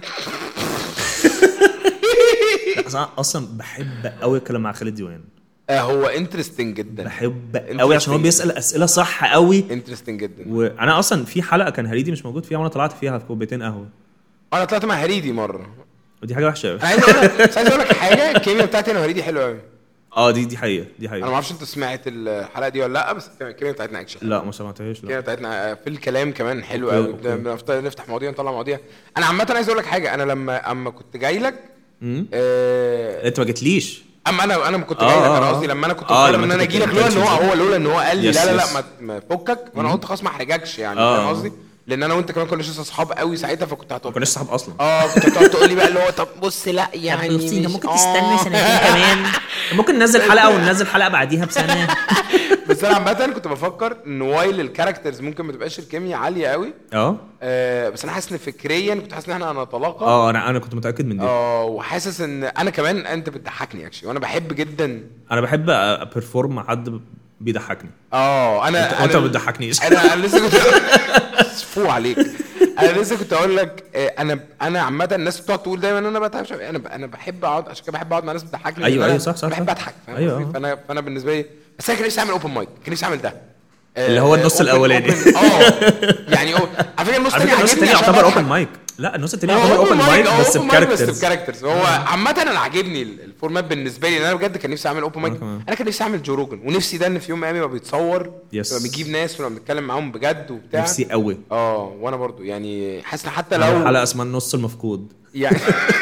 لا، أصل أنا اصلا بحب قوي اتكلم مع خالد ديوان آه هو انترستنج جدا بحب قوي عشان هو Interesting. بيسال اسئله صح قوي انترستنج جدا وانا اصلا في حلقه كان هريدي مش موجود فيها وانا طلعت فيها في كوبايتين قهوه انا طلعت مع هريدي مره ودي حاجه وحشه قوي انا عايز اقول لك بس عايز اقول لك حاجه الكيمياء بتاعتي انا وهريدي حلوه قوي اه دي دي حقيقه دي انا حقيقه ما اعرفش انت سمعت الحلقه دي ولا لا بس الكيمياء بتاعتنا اكشن لا ما سمعتهاش لا الكيمياء بتاعتنا آه، في الكلام كمان حلو أوكي، قوي أوكي. بنفتح نفتح مواضيع نطلع مواضيع انا عامه عايز اقول لك حاجه انا لما اما كنت جاي لك مم. آه، انت ما جيتليش اما انا انا كنت آه، جاي لك آه، انا آه. قصدي لما انا كنت آه، مقرر لما ان أنت انا كنت اجي لك لولا ان هو intention. هو لولا ان هو قال لي يس، لا لا لا يس. ما- ما فكك وانا قلت خلاص ما احرجكش يعني آه. فاهم قصدي لان انا وانت كمان كنا لسه اصحاب قوي ساعتها فكنت ما هتقول كناش صحاب اصلا اه كنت هتقعد تقول لي بقى اللي هو طب بص لا يعني بصي ده مش- ممكن آه. تستنى سنتين كمان ممكن ننزل حلقه وننزل حلقه بعديها بسنه بس انا عامه كنت بفكر ان وايل الكاركترز ممكن ما تبقاش الكيمياء عاليه قوي اه آه بس انا حاسس ان فكريا كنت حاسس ان احنا هنتلاقى اه انا انا كنت متاكد من دي اه وحاسس ان انا كمان انت بتضحكني اكشلي وانا بحب جدا انا بحب ابرفورم مع حد بيضحكني اه انا وانت أنا- ما بتضحكنيش انا انا لسه كنت فو عليك انا لسه كنت اقول لك آه، انا انا عامه الناس بتقعد تقول دايما انا بتعب شوية. انا انا بحب اقعد عشان كده بحب اقعد مع ناس بتضحكني أيوة، لأن أنا أيوة، صح، صح، بحب صح. اضحك فاهم أيوة، قصدي؟ آه. فانا فانا بالنسبه لي بس انا كان نفسي اعمل اوبن مايك كان نفسي اعمل ده آه، اللي هو النص open- الأولاني. open- اه يعني هو على فكره النص على الثاني فكره النص عجبني التاني عشان يعتبر بضحك. اوبن مايك لا النص التاني هو يعتبر اوبن مايك هو بس open mic بس بكاركترز بكاركترز هو عامة انا عاجبني ال- الفورمات بالنسبة لي لان انا بجد كان نفسي اعمل اوبن مايك أنا كمان. انا كان نفسي اعمل جو روجن ونفسي ده ان في يوم من الايام يبقى بيتصور Yes. يبقى بيجيب ناس ونبقى بنتكلم معاهم بجد وبتاع نفسي قوي اه وانا برضو يعني حاسس إن حتى لو لو حلقه اسمها النص المفقود يعني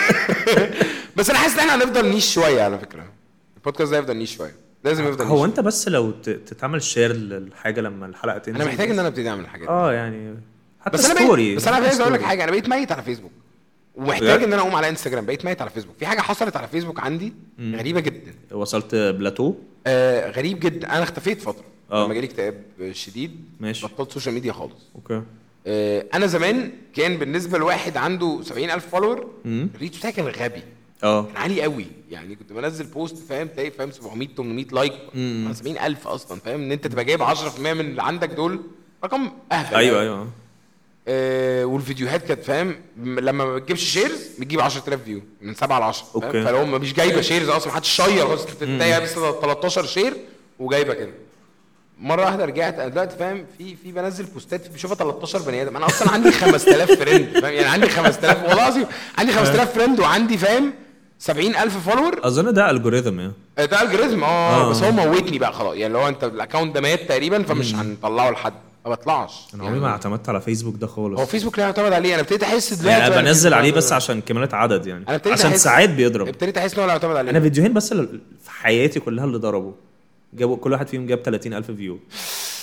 بس انا حاسس ان احنا هنفضل نيش شوية على فكرة البودكاست ده يفضل نيش شوية لازم يفضل هو نيش انت بس لو ت- تتعمل شير للحاجه لما الحلقه تنزل انا محتاج ان انا ابتدي اعمل الحاجات دي اه يعني حتى بس انا ستوري بقيت بس انا عايز اقول لك ستوري. حاجه انا بقيت ميت على فيسبوك ومحتاج بجد؟ ان انا اقوم على انستجرام بقيت ميت على فيسبوك في حاجه حصلت على فيسبوك عندي غريبه جدا وصلت بلاتو آه غريب جدا انا اختفيت فتره آه. لما جالي اكتئاب شديد ماشي. بطلت سوشيال ميديا خالص اوكي آه انا زمان كان بالنسبه لواحد عنده 70000 فولور الريتش بتاعي كان غبي اه كان عالي قوي يعني كنت بنزل بوست فاهم تلاقي فاهم 700 800 لايك على 70000 اصلا فاهم ان انت تبقى جايب 10% من اللي عندك دول رقم اهبل ايوه يعني. ايوه آه والفيديوهات كانت فاهم م- لما ما بتجيبش شيرز بتجيب 10000 فيو من 7 ل 10 فاهم؟ أوكي. فلو ما مش جايبه شيرز اصلا ما حدش شير بس تلاقيها بس 13 شير وجايبه كده مره واحده رجعت انا دلوقتي فاهم في في بنزل بوستات بشوفها 13 بني ادم انا اصلا عندي 5000 فريند فاهم يعني عندي 5000 والله العظيم عندي 5000 فريند وعندي فاهم 70000 فولور اظن ده الجوريثم يعني آه، ده الجوريزم اه آه. بس هو موتني بقى خلاص يعني لو انت الاكونت ده مات تقريبا فمش هنطلعه لحد ما بطلعش انا عمري ما اعتمدت على فيسبوك ده خالص هو فيسبوك لا يعتمد عليه انا ابتديت احس دلوقتي يعني انا بقى بنزل إن- عليه بس عشان كمالة عدد يعني انا ابتديت عشان أحس- ساعات بيضرب ابتديت احس ان هو لا يعتمد عليه انا فيديوهين بس اللي في حياتي كلها اللي ضربوا جابوا كل واحد فيهم جاب 30000 فيو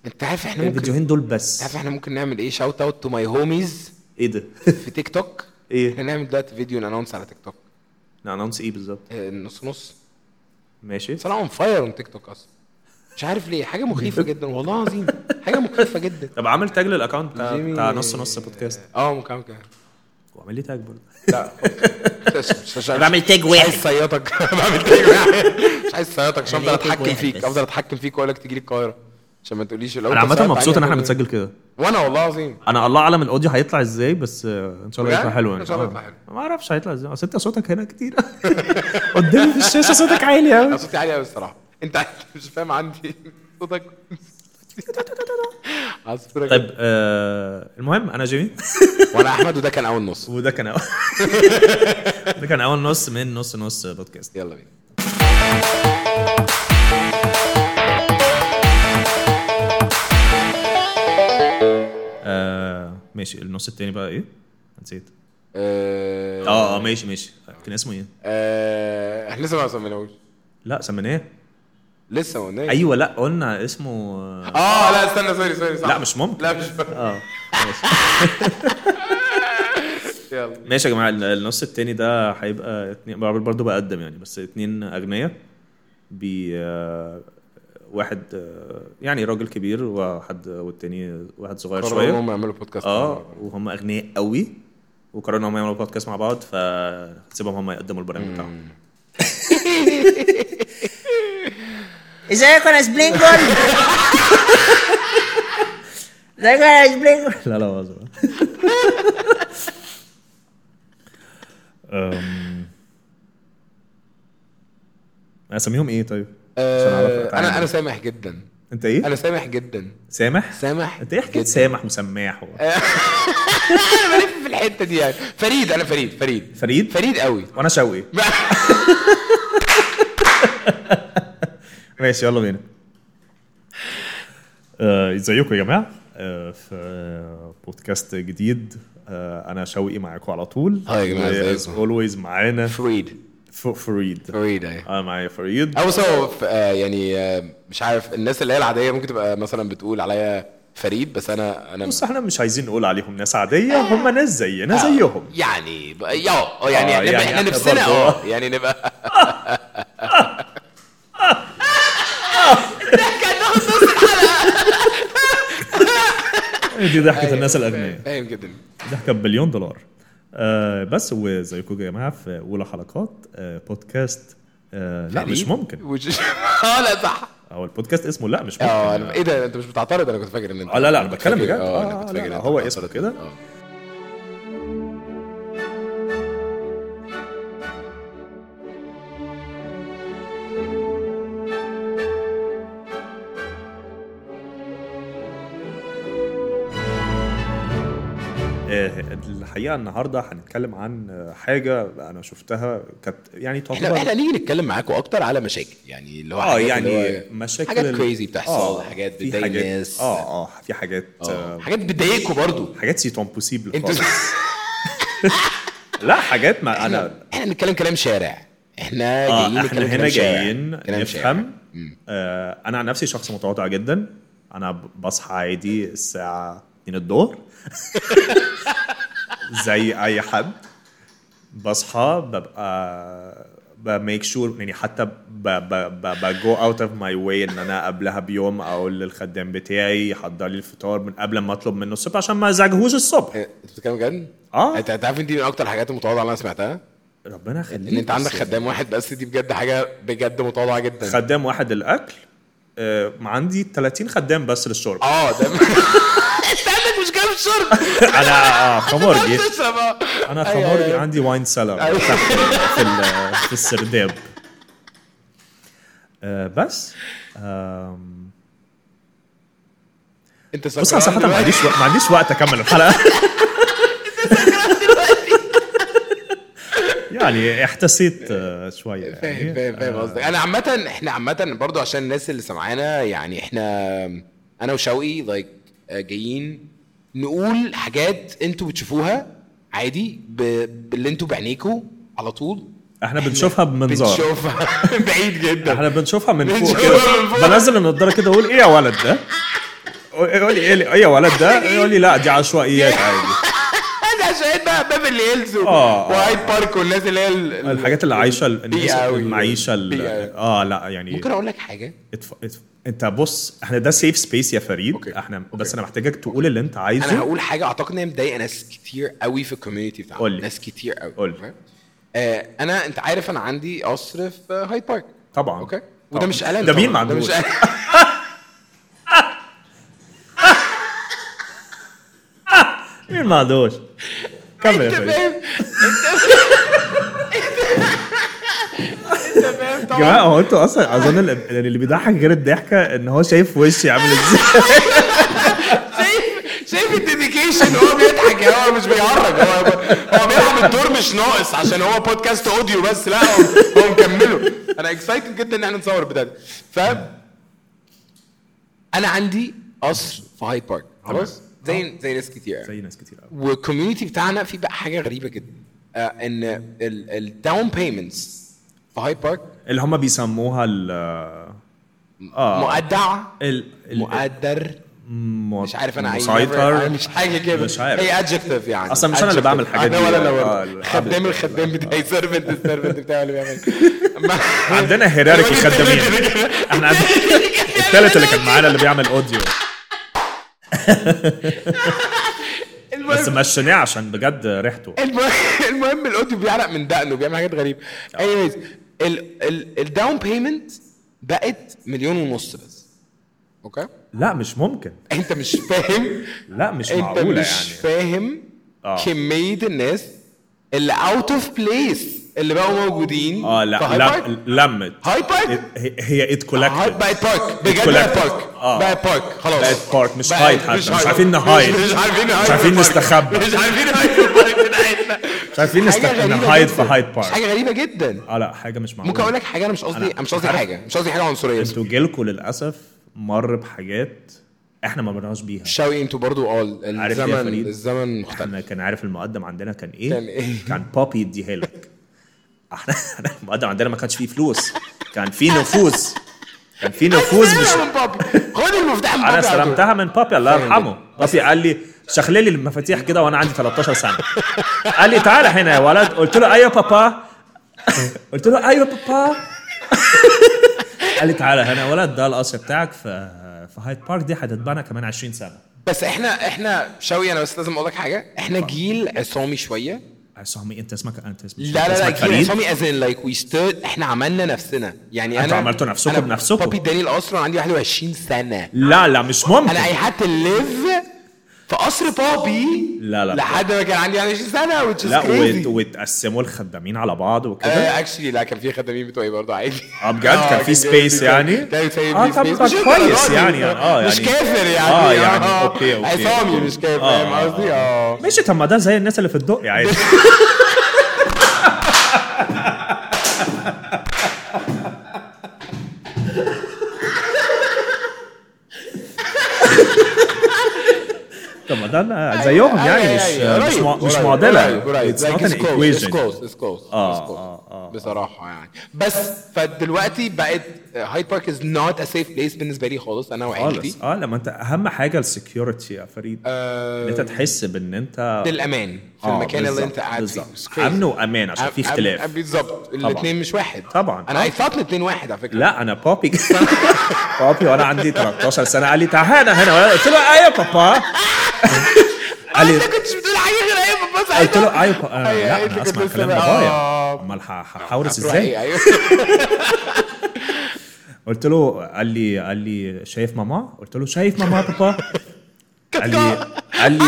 انت عارف احنا ممكن الفيديوهين دول انت بس عارف احنا ممكن نعمل ايه شاوت اوت تو ماي هوميز ايه ده في تيك توك ايه احنا نعمل دلوقتي فيديو نانونس على تيك توك نانونس ايه بالظبط آه، نص نص ماشي بس انا اون فاير اون تيك توك اصلا مش عارف ليه حاجه مخيفه جدا والله العظيم حاجه مخيفه جدا طب عامل تاج للاكونت بتاع, جيمي- بتاع نص نص بودكاست اه ممكن اعمل كده واعمل لي تاج برضه لا مش- مش- مش- بعمل تاج مش واحد عايز صيطك بعمل تاج واحد مش عايز صيطك عشان أنا افضل ليا تاج اتحكم واحد فيك بس. افضل اتحكم فيك واقول لك تيجي لي القاهره عشان ما تقوليش لو انا أنت عامه صيطت مبسوط ان عليا احنا هتقول بنسجل كده إيه؟ وانا والله العظيم انا الله اعلم الاوديو هيطلع ازاي بس آه، ان شاء الله بجد؟ يطلع حلو يعني إن شاء الله آه. يطلع حلو. ما اعرفش هيطلع ازاي اصل انت صوتك هنا كتير قدامي في الشاشه صوتك عالي انا قوي صوتي عالي قوي الصراحه انت مش فاهم عندي صوتك عصفورة طيب آه المهم انا جيمي وانا احمد وده كان اول نص وده كان أول ده كان اول نص من نص نص بودكاست يلا بينا آه ماشي النص التاني بقى ايه نسيت اه اه اه ماشي ماشي كان اسمه ايه آه، احنا لسه ما سميناهوش لا سميناه لسه ما قلناش ايوه لا قلنا اسمه آه، اه لا استنى سوري سوري صح لا مش ممكن لا مش اه ماشي يلا ماشي يا جماعه ال- النص التاني ده هيبقى اتنين برضه بقدم يعني بس اتنين اغنياء بي آه، واحد آه، يعني راجل كبير وواحد والتاني واحد صغير قرروا شويه هم يعملوا بودكاست اه وهم اغنياء قوي وقرروا ان هم يعملوا بودكاست مع بعض فسيبهم هم يقدموا البرنامج بتاعهم ازيكم يا سبلينجون ازيكم يا سبلينجون لا لا بهزر أم، اسميهم ايه طيب؟ عشان أعرف آه، أتعامل. انا انا سامح جدا انت ايه؟ انا سامح جدا سامح؟ سامح انت ايه حكايه جداً. سامح وسماح و... انا بلف في الحته دي يعني فريد انا فريد فريد فريد؟ فريد قوي وانا شوقي ماشي يلا بينا آه، ازيكم يا جماعه آه، في آه، بودكاست جديد آه، انا شوقي معاكم على طول هاي يا جماعة، ازيكم؟ اولويز معانا فريد ف- فريد فريد ايوه انا معايا فريد او سو يعني آه، مش عارف الناس اللي هي العاديه ممكن تبقى مثلا بتقول عليا فريد بس انا انا بص احنا مش عايزين نقول عليهم ناس عاديه هم ناس زينا زيهم يعني ب- يا اه يعني آه، احنا يعني احنا احنا نفسنا برضو. اه يعني نبقى دي ضحكه الناس الاغنياء فاهم جدا ضحكه بمليون دولار آه بس وزيكم يا جماعه في اولى حلقات آه بودكاست آه لا مش فريد؟ ممكن وش- اه لا صح هو البودكاست اسمه لا مش ممكن اه أنا- ايه ده انت مش بتعترض انا كنت فاكر ان انت اه لا لا انا كنت بتكلم فاكر- بجد اه انا آه كنت لا فاكر لا إن هو أنت اسمه بتعترض. كده اه آه الحقيقه النهارده هنتكلم عن آه، حاجه انا شفتها كانت يعني احنا تعتبر احنا نيجي نتكلم معاكم اكتر على مشاكل يعني اللي هو اه حاجات يعني اللي هو- مشاكل حاجات ال- كريزي بتحصل آه، حاجات في بتضايق حاجات الناس اه اه في حاجات آه، آه حاجات بتضايقكم برضو حاجات سي توم بوسيبل انتوا خالص لا حاجات ما انا احنا بنتكلم كلام شارع احنا اه جايين احنا نتكلم هنا كلام شارع. جايين كلام شارع. نفهم آه انا عن نفسي شخص متواضع جدا انا ب- بصحى عادي الساعة 2 الظهر زي اي حد بصحى ببقى بميك شور يعني حتى بجو اوت اوف ماي واي ان انا قبلها بيوم اقول للخدام بتاعي يحضر لي الفطار من قبل ما اطلب منه الصبح عشان ما ازعجهوش الصبح إيه، انت بتتكلم بجد؟ اه. انت انت عارف انت من اكتر الحاجات المتواضعه اللي انا سمعتها ربنا يخليك ان انت عندك بس- خدام واحد بس دي بجد حاجه بجد متواضعه جدا خدام واحد للاكل آه عندي 30 خدام بس للشرب اه ده انت عندك مشكله في الشرب انا آه خمرجي بتشرب اه انا أيوة، خمرجي أيوة. عندي واين سيلر أيوة. تحت في ال- في السرداب آه بس آم، انت بص انا سكران صراحه ما دلوقتي؟ عنديش وق- ما عنديش وقت اكمل الحلقه يعني احتسيت آه، شويه فاهم يعني فاهم فاهم آه، قصدك انا عامه احنا عامه برضو عشان الناس اللي سمعانا يعني احنا انا وشوقي لايك جايين نقول حاجات انتوا بتشوفوها عادي ب- باللي انتوا بعينيكوا على طول احنا بنشوفها بمنظار بنشوفها بعيد جدا احنا بنشوفها من فوق بنشوفها من كده فوق. بنزل النضاره كده واقول ايه يا ولد ده يقول لي ايه ايه يا ولد ده يقول لي لا دي عشوائيات عادي ده عشان بقى بيفرلي هيلز و- آه. وهايد بارك والناس اللي هي ال- ال- الحاجات اللي عايشه ال- بيئة الناس أوي. المعيشه ال- بيئة أوي. اه لا يعني ممكن اقول لك حاجه اتف... اتف... انت بص احنا ده سيف سبيس يا فريد أوكي. احنا أوكي. بس انا محتاجك تقول اللي انت عايزه انا هقول حاجه اعتقد ان هي مضايقه ناس كتير قوي في الكوميونتي بتاعنا قول لي. ناس كتير قوي قول لي. فاهم؟ آه انا انت عارف انا عندي قصر في هايد بارك طبعا اوكي طبعاً. وده مش قلم ده مين طبعاً. ما ده مش عندوش قلم. مين ما عندوش كمل يا انت فريد فاهم انت فاهم يا طبعا جماعه هو انتوا اصلا اظن ال- اللي اللي بيضحك غير الضحكه ان هو شايف وشي عامل ازاي شايف شايف الديديكيشن هو بيضحك هو مش بيهرج هو هو بيلعب الدور مش ناقص عشان هو بودكاست اوديو بس لا هو, هو مكمله انا اكسايتد جدا ان احنا نصور بجد فاهم انا عندي قصر في هايد بارك خلاص زي زي ناس كتير قوي زي ناس كتير قوي والكوميونتي بتاعنا في بقى حاجه غريبه جدا آه ان الداون بيمنتس في هايد بارك اللي هم بيسموها ال اه مؤدع ال ال- مؤدر م- مش عارف انا عايز مسيطر مش حاجه كده مش عارف. هي ادجكتيف يعني أصلاً مش أنا اللي adjective. بعمل الحاجات انا دي. ولا انا آه، ولا ال- خدام الخدام بتاعي سيرفنت السيرفنت بتاعي اللي بيعمل عندنا هيراركي خدامين احنا عندنا الثالث اللي كان معانا اللي بيعمل اوديو بس المهم مشيناه عشان بجد ريحته المهم المهم الاوديو بيعرق من دقنه بيعمل حاجات غريبه anyways الداون بيمنت بقت مليون ونص بس اوكي لا مش ممكن انت مش فاهم لا مش انت معقوله مش يعني فاهم آه. كميه الناس اللي اوت اوف بليس اللي بقوا موجودين اه في لا هاي لا بارك. لمت هاي بارك هي- هي ات هاي كولكتد بقت بارك بجد collected. بقت بارك آه. بقت بارك خلاص بقت بارك، مش بقت- هايد حتى، مش هايد. عارفين نهايد. مش عارفين نهايد مش عارفين في البارك. نستخبى. مش عارفين نهايد في البارك بتاعتنا مش عارفين حاجة نست- غريبة نهايد في جداً. هايد مش بارك حاجه غريبه جدا اه لا حاجه مش معقوله ممكن اقول لك حاجه انا مش قصدي أنا- انا مش قصدي عارف- حاجه مش قصدي حاجه عنصريه انتوا جيلكوا للاسف مر بحاجات احنا ما مرناش بيها شوقي انتوا برضو اه عارف إيه يا الزمن فريد؟ الزمن مختلف احنا كان عارف المقدم عندنا كان ايه؟ كان إيه؟ كان بابي يديها لك احنا احنا المقدم عندنا ما كانش فيه فلوس كان فيه نفوذ كان فيه نفوذ مش استلمها من بابي خد المفتاح من انا بابي على طول. استلمتها من بابي الله فاهم يرحمه بابي قال لي شغلي لي المفاتيح كده وانا عندي 13 سنه قال لي تعالى هنا يا ولد قلت له ايوه بابا قلت له ايوه بابا قال لي تعالى هنا يا ولد ده القصر بتاعك في في هايد بارك دي هتتبنى كمان 20 سنه بس احنا احنا شوقي انا بس لازم اقول لك حاجه احنا جيل عصامي شويه عصامي انت اسمك انت اسمك لا لا لا اسمك جيل فريد عصامي از ان لايك وي ستود احنا عملنا نفسنا يعني انتوا انا عملتوا نفسكم أنا بنفسكم. بابي اداني القصر وانا عندي 21 سنه لا لا مش ممكن انا اي حد ليف في قصر بابي لا، لا. لحد ما كان عندي 21 سنه which is لا crazy. وت- وتقسموا الخدامين على بعض وكده آه اكشلي لا كان في خدامين بتوعي برضه عادي اه بجد كان في سبيس يعني كان في اه طب space. طب مش كويس الدرجة يعني دي. اه يعني مش كافر يعني اه يعني اوكي اوكي عصامي مش كافر آه، فاهم آه، قصدي اه ماشي طب ما ده زي الناس اللي في الدق يعني طب ما ده زيهم يعني مش مش مع- مش معضله It's not an equation كلوز كلوز آه، آه، آه. بصراحه يعني بس فدلوقتي بقت هايد بارك از نوت ا سيف بليس بالنسبه لي خالص انا وعيلتي خالص اه لما انت اهم حاجه السكيورتي يا فريد ان انت تحس بان انت بالامان في آه، المكان اللي بالظبط، انت قاعد فيه بالظبط. It's crazy. امن وامان عشان في أم- أم- اختلاف بالظبط الاثنين مش واحد طبعاً. انا آه. اي ثوت الاثنين واحد على فكره لا انا بابي بابي وانا عندي 13 سنه قال لي تعالى هنا هنا قلت له ايوه بابا قال لي انت كنتش بتقول حاجه غير ايوه بس قلت له ايوه بابا أيوة، لا أنت انا كنت اسمع لسه كلام بقى- بابايا آه. امال ه- هحورس هتروح ازاي إيه؟ ايوه قلت له قال لي قال لي شايف ماما قلت له شايف ماما يا بابا قال لي قال لي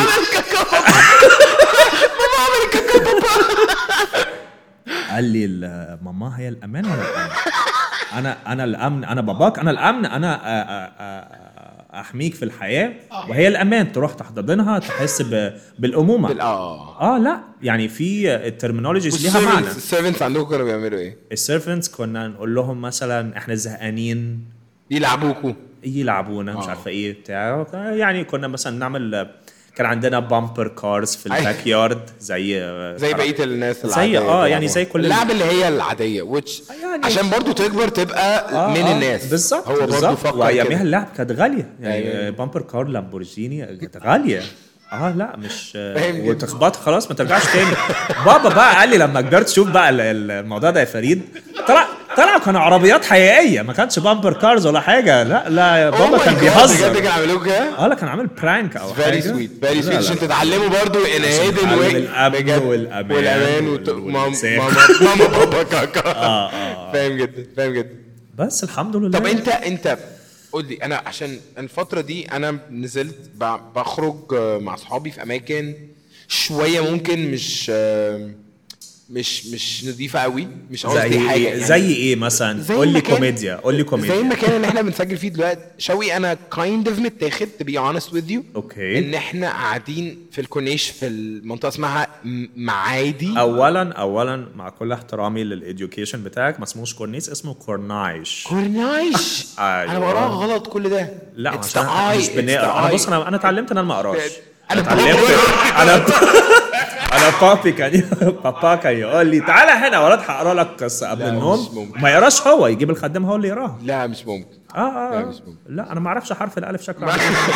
قال لي ال- ماما هي الامان ولا الامن انا انا الامن انا باباك انا الامن انا أ- أ- أ- احميك في الحياه وهي الامان تروح تحتضنها تحس ب- بالامومه بال- اه اه لا يعني في الترمينولوجيز ليها معنى السيرفنتس عندكم كانوا بيعملوا ايه؟ السيرفنتس كنا نقول لهم مثلا احنا يلعبوكوا يلعبونا مش آه. عارفه ايه بتاع يعني كنا مثلا نعمل كان عندنا بامبر كارز في أيوة. الباك يارد زي زي بقيه الناس زي- العادية آه، بيلعبوها. يعني زي كل- اللعب اللي هي العاديه which يعني- عشان برضو تكبر تبقى آه، من آه، الناس بالظبط هو برضو بالظبط فكر واياميها كده. اللعب كانت غاليه يعني أيوة. بامبر كار لامبورجيني كانت غاليه اه لا مش فاهم جدا. وتخبط خلاص ما ترجعش تاني بابا بقى قال لي لما كبرت شوف بقى ال- ال- الموضوع ده يا فريد طلع طلع كانوا عربيات حقيقيه ما كانش بامبر كارز ولا حاجه لا لا Oh بابا my كان God، بيهزر بجد كانوا عملوه كده اه لا كان عامل برانك او حاجه فيري سويت فيري لا، سويت لا، عشان لا. تتعلموا برضو ان هيدن تتعلم ويك الأمن والأمان والامان وال- وت- ماما والإنسان. ماما ماما بابا كاكا اه اه فاهم جدا فاهم جدا بس الحمد لله طب انت انت قول لي انا عشان الفتره دي انا نزلت ب- بخرج آه، مع اصحابي في اماكن شويه ممكن مش آه، مش مش نظيفه قوي مش قصدي زي حاجه ايه يعني. زي ايه مثلا زي قول لي المكان- كوميديا قول لي زي كوميديا المكان اللي احنا بنسجل فيه دلوقتي شوقي انا كايند اوف متاخد to be honest with you اوكي. ان احنا قاعدين في الكورنيش في المنطقه اسمها م- معادي اولا اولا مع كل احترامي للاديوكيشن بتاعك ما اسموش كورنيس اسمه كورنايش كورنيش أيوة. انا بقراها غلط كل ده لا It's عشان the احنا eye, مش it's بنقرا the انا eye. بص انا انا اتعلمت ان انا ما اقراش أنا اتعلمت بقول- انا انا بابي كان بابا كان يقول لي تعالى هنا يا ولد هقرا لك قصه قبل لا، مش النوم ممكن. ما يقراش هو يجيب الخدام هو اللي يقراها لا مش ممكن اه اه لا، آه. مش ممكن. لا انا ما اعرفش حرف الالف شكله عامل إيه.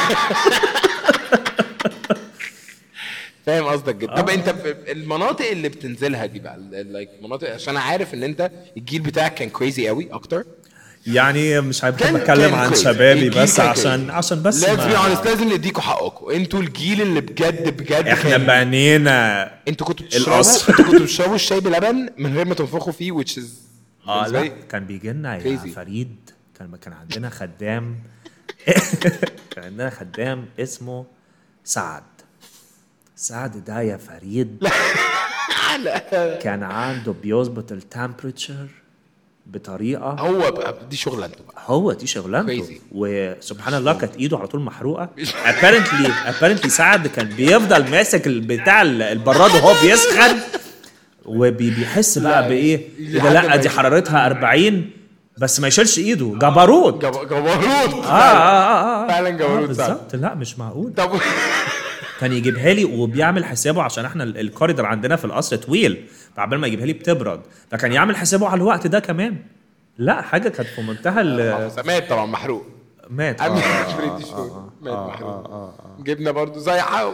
فاهم قصدك جدا آه. طب انت ب- المناطق اللي بتنزلها دي بقى لايك مناطق عشان انا عارف ان انت الجيل بتاعك كان كريزي قوي اكتر يعني مش كان- هحب اتكلم كان عن crazy. شبابي الجيل بس كان عشان crazy. عشان بس لازم ما- honest لازم نديكوا حقكم انتوا الجيل اللي بجد بجد احنا كان- بنينا انتوا كنتوا بتشربوا القصر. انتوا كنتوا بتشربوا الشاي بلبن من غير ما تنفخوا فيه which is اه بالنسبة لا لي كان بيجي لنا يا crazy. فريد كان كان عندنا خدام كان عندنا خدام اسمه سعد سعد ده يا فريد كان عنده بيظبط التمبريتشر بطريقه هو بقى دي شغله انتوا بقى هو دي شغلانته Crazy. وسبحان الله كانت ايده على طول محروقه apparently apparently سعد كان بيفضل ماسك بتاع البراد وهو بيسخن وبيحس بقى بايه إيه ده لحد لا ما دي يش- حرارتها 40 بس ما يشيلش ايده جبروت اه جب- جبروت اه اه اه فعلا جبروت آه سعد. بالظبط لا مش معقول طب كان يجيبها لي وبيعمل حسابه عشان احنا ال- الكوريدور عندنا في القصر طويل فعبال ما يجيبها لي بتبرد فكان يعمل حسابه على الوقت ده كمان لا حاجه كانت في منتهى ال- مات طبعا محروق مات I'm آه، pretty sure. مات محروق جبنا برضو زي حاو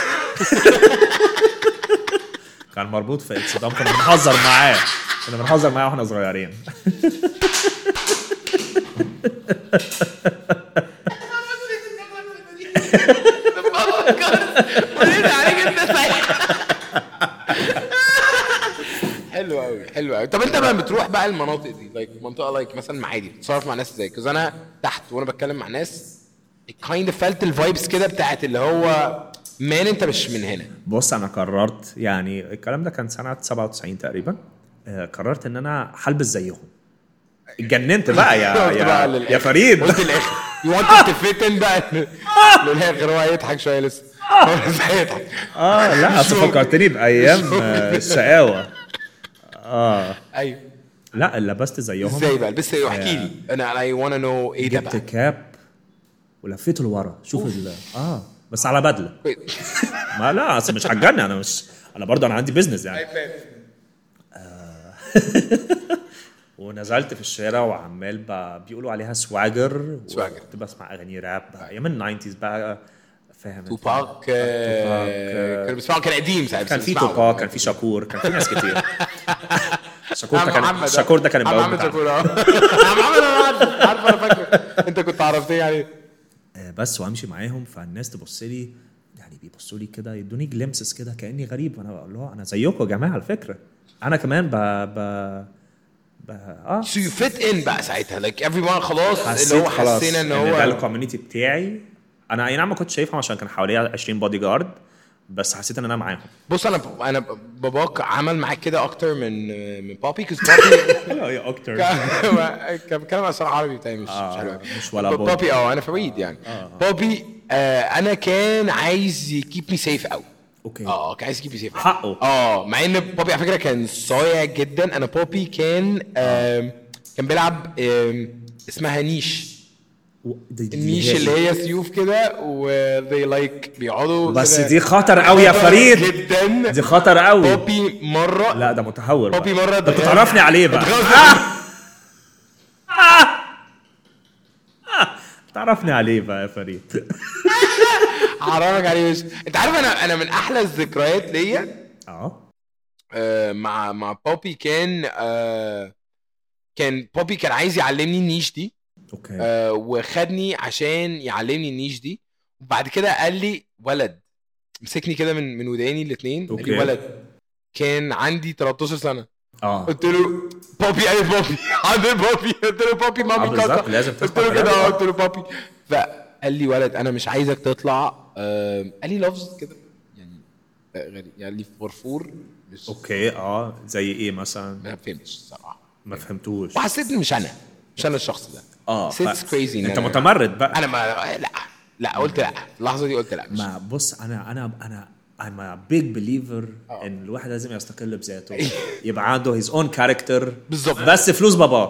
كان مربوط في اتصدام كنا بنهزر معاه كنا بنهزر معاه واحنا صغيرين حلو قوي حلو قوي طب انت بقى بتروح بقى المناطق دي لايك منطقه لايك مثلا معادي بتتصرف مع ناس ازاي؟ كز انا تحت وانا بتكلم مع ناس كايند اوف فلت الفايبس كده بتاعت اللي هو مان انت مش من هنا بص انا قررت يعني الكلام ده كان سنه 97 تقريبا آه، قررت ان انا هلبس زيهم اتجننت بقى يا قلت بقى يا, للآخر. يا فريد قلت الاخر يو ونت تفتن بقى للاخر هو هيضحك شويه لسه هو لسه هيضحك اه لا اصل فكرتني بايام آه، الشقاوه اه ايوه لا لبست زيهم ازاي بقى لبست ايه احكي لي انا اي وانا نو ايه ده جبت بقى كاب ولفيته لورا شوف ال اه بس على بدله ما لا اصل مش هتجنن انا مش انا برضه انا عندي بيزنس يعني ونزلت في الشارع وعمال ب... بيقولوا عليها سواجر سواجر. كنت بسمع اغاني راب بقى ايام الناينتيز بقى فاهم أنت؟ توباك آه، كانوا بيسمعوا كان قديم ساعتها كان بس في بيسمعوا. توباك كان في شاكور كان في ناس كتير شاكور ده عم كان محمد شاكور ده كان عم البواب محمد بتاعنا شاكور اه عم محمد انا عارف عارف انا فاكر انت كنت عرفتني يعني آه، بس وامشي معاهم فالناس تبص لي يعني بيبصوا لي كده يدوني جلمسز كده كاني غريب وانا بقول له انا زيكم يا جماعه على فكره انا كمان ب ب ب اه سو يو فيت ان بقى ساعتها لايك ايفري ون خلاص اللي حسيت هو خلاص حسينا ان ده هو الكوميونتي بتاعي انا اي نعم ما كنتش شايفهم عشان كان حواليا 20 بودي جارد بس حسيت ان انا معاهم بص انا انا باباك عمل معاك كده اكتر من من بابي كوز بابي يا اكتر كان بيتكلم على صراحه عربي بتاعي مش آه، مش حلو مش ولا ب- بوب. بابي اه انا فريد يعني بابي آه انا كان عايز يكيب مي سيف قوي اوكي اه كان عايز يكيب مي سيف حقه. اه مع ان بابي على فكره كان صايع جدا انا بابي كان آم، كان بيلعب آم، اسمها نيش دي- دي- النيش دي- اللي هي سيوف كده و they like بيقعدوا بس كده. دي خطر قوي يا فريد جدا دي خطر قوي بوبي مره لا ده متهور بقى. بوبي مرة ده اتغاظ- تعرفني عليه بقى اتغاظ. آه! آه! آه! تعرفني عليه بقى يا فريد حرامك عليه وش انت عارف انا انا من احلى الذكريات ليا اه آه، مع مع بوبي كان آه، كان بوبي كان عايز يعلمني النيش دي اوكي آه، وخدني عشان يعلمني النيش دي وبعد كده قال لي ولد مسكني كده من من وداني الاثنين قال لي أوكي. ولد كان عندي 13 سنه اه قلت له بوبي اي بوبي حاضر بوبي قلت له بوبي آه، مامي بالظبط، كاكا لازم قلت تسمع له كده كلامي. آه، قلت له بوبي فقال لي ولد انا مش عايزك تطلع آه، قال لي لفظ كده يعني آه، غريب يعني لي فرفور مش اوكي اه زي ايه مثلا ما فهمتش الصراحه ما فهمتوش وحسيت ان مش انا مش انا الشخص ده اه حسيت ف- كريزي انت متمرد بقى انا ما لا لا قلت لا اللحظه دي قلت لا مش ما بص انا انا انا I'm a big believer آه. ان الواحد لازم يستقل بذاته يبقى عنده his own character بالظبط. بس فلوس باباه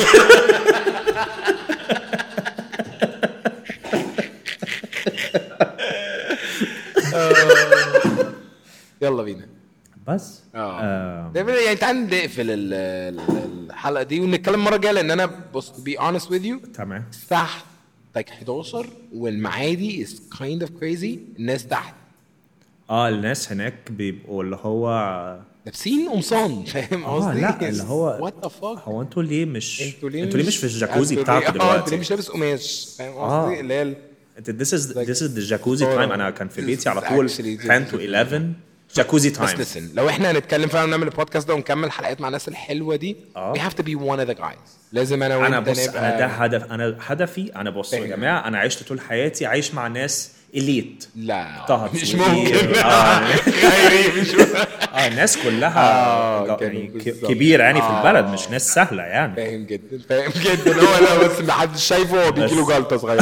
يلا بينا بس اه آه. ده يعني تعال نقفل ال- ال- الحلقه دي ونتكلم المره الجايه لان انا بص to be honest with you تمام الساعه like 11 والمعادي is kind of crazy الناس تحت اه الناس هناك بيبقوا اللي هو لابسين قمصان فاهم اه قصدي؟ لا اللي هو وات ذا فاك هو انتوا ليه مش انتوا ليه انتوا ليه مش في الجاكوزي انتوا ليه- بتاعكم اه انت دلوقتي ليه مش لابس قماش فاهم آه. قصدي اللي هي ال- انت this is this is the jacuzzi Oh, time انا كان في this بيتي على is طول actually 10 to 11 jacuzzi بس time listen لو احنا هنتكلم فعلا نعمل البودكاست ده ونكمل حلقات مع الناس الحلوه دي اه. we have to be one of the guys لازم انا وانت انا بص نبقى انا ده هدف انا هدفي انا بص يا فاهم. جماعه انا عشت طول حياتي عايش مع ناس اليت لا طه مش دسوقي. ممكن آه. خيري مش اه الناس كلها آه، جا- كانوا يعني ك- بالظبط. كبيره يعني في آه. البلد مش ناس سهله يعني فاهم جدا فاهم جدا هو لا بس ما حدش شايفه هو بيجي له بس. جلطه صغيره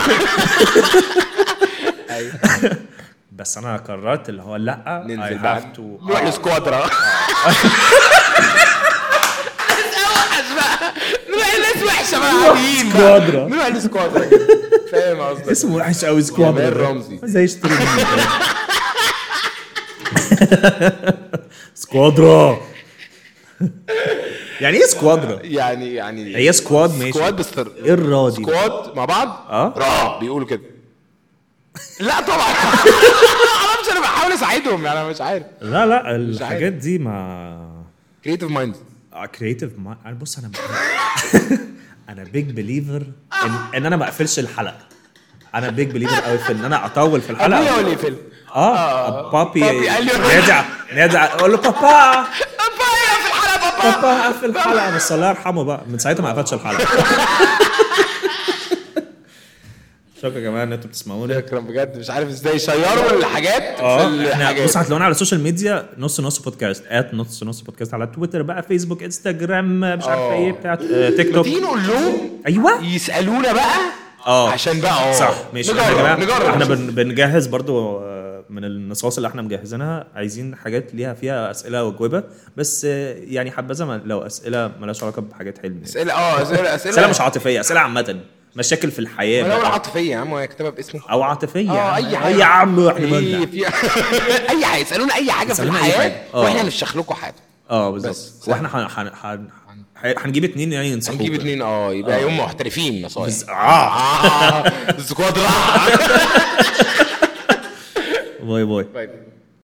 أيوة. بس انا قررت اللي هو لا I ننزل have بقى to نروح آه. لسكوادرا نروح لناس وحشه بقى عاديين بقى. سكوادرا. نروح لسكوادرا كده. فاهم قصدك اسمه وحش قوي سكوادرا جمال ده. رمزي. زي اشتري مني كده. سكوادرا يعني ايه سكوادرا؟ يعني يعني هي سكواد ماشي سكواد بس ايه الراضي ده؟ سكواد مع بعض اه. را بيقولوا كده لا طبعا معرفش انا بحاول اساعدهم يعني انا مش عارف لا لا عارف. الحاجات دي ما كريتيف مايند كرييتيف انا بص انا انا بيج بليفر ان, ان انا ما اقفلش الحلقه انا بيج بليفر قوي في ان انا اطول في الحلقه ابويا ولا فيلم اه بابي بابي قال لي- نادع نادع اقول له بابا ابويا في الحلقه بابا بابا قفل الحلقه بس الله يرحمه بقى من ساعتها ما قفلش الحلقه شكرا يا جماعه ان انتوا بتسمعونا شكرا بجد مش عارف ازاي شيروا الحاجات في اه احنا الحاجات بص هتلاقونا على السوشيال ميديا نص نص بودكاست ات نص نص بودكاست على تويتر بقى فيسبوك انستجرام مش عارف اه. ايه بتاع آه، تيك توك تيجي نقول لهم ايوه يسالونا بقى اه عشان بقى اه صح ماشي احنا يا نجرب جماعه نجرب احنا نشوف. بن بنجهز برضو آه، من النصاص اللي احنا مجهزينها عايزين حاجات ليها فيها اسئله واجوبه بس آه، يعني حبذا ما- لو اسئله مالهاش علاقه بحاجات حلم يعني. اسئله اه اسئله اسئله اسئله مش عاطفيه اسئله عامه مشاكل في الحياه ولو بقى. عاطفيه يا عم هو يكتبها باسمه او عاطفيه اه اي حاجه يا عم احنا في مالنا في اي حاجه يسالونا اي حاجه في يسألونا أي الحياه حاجة. اه. واحنا نفشخ لكم حاجه اه بس. بالظبط واحنا هن- هن- هن- هن- هنجيب اتنين يعني ينصحوك هنجيب اتنين اه يبقى يوم محترفين نصايح بز- اه اه السكواد راح باي باي طيب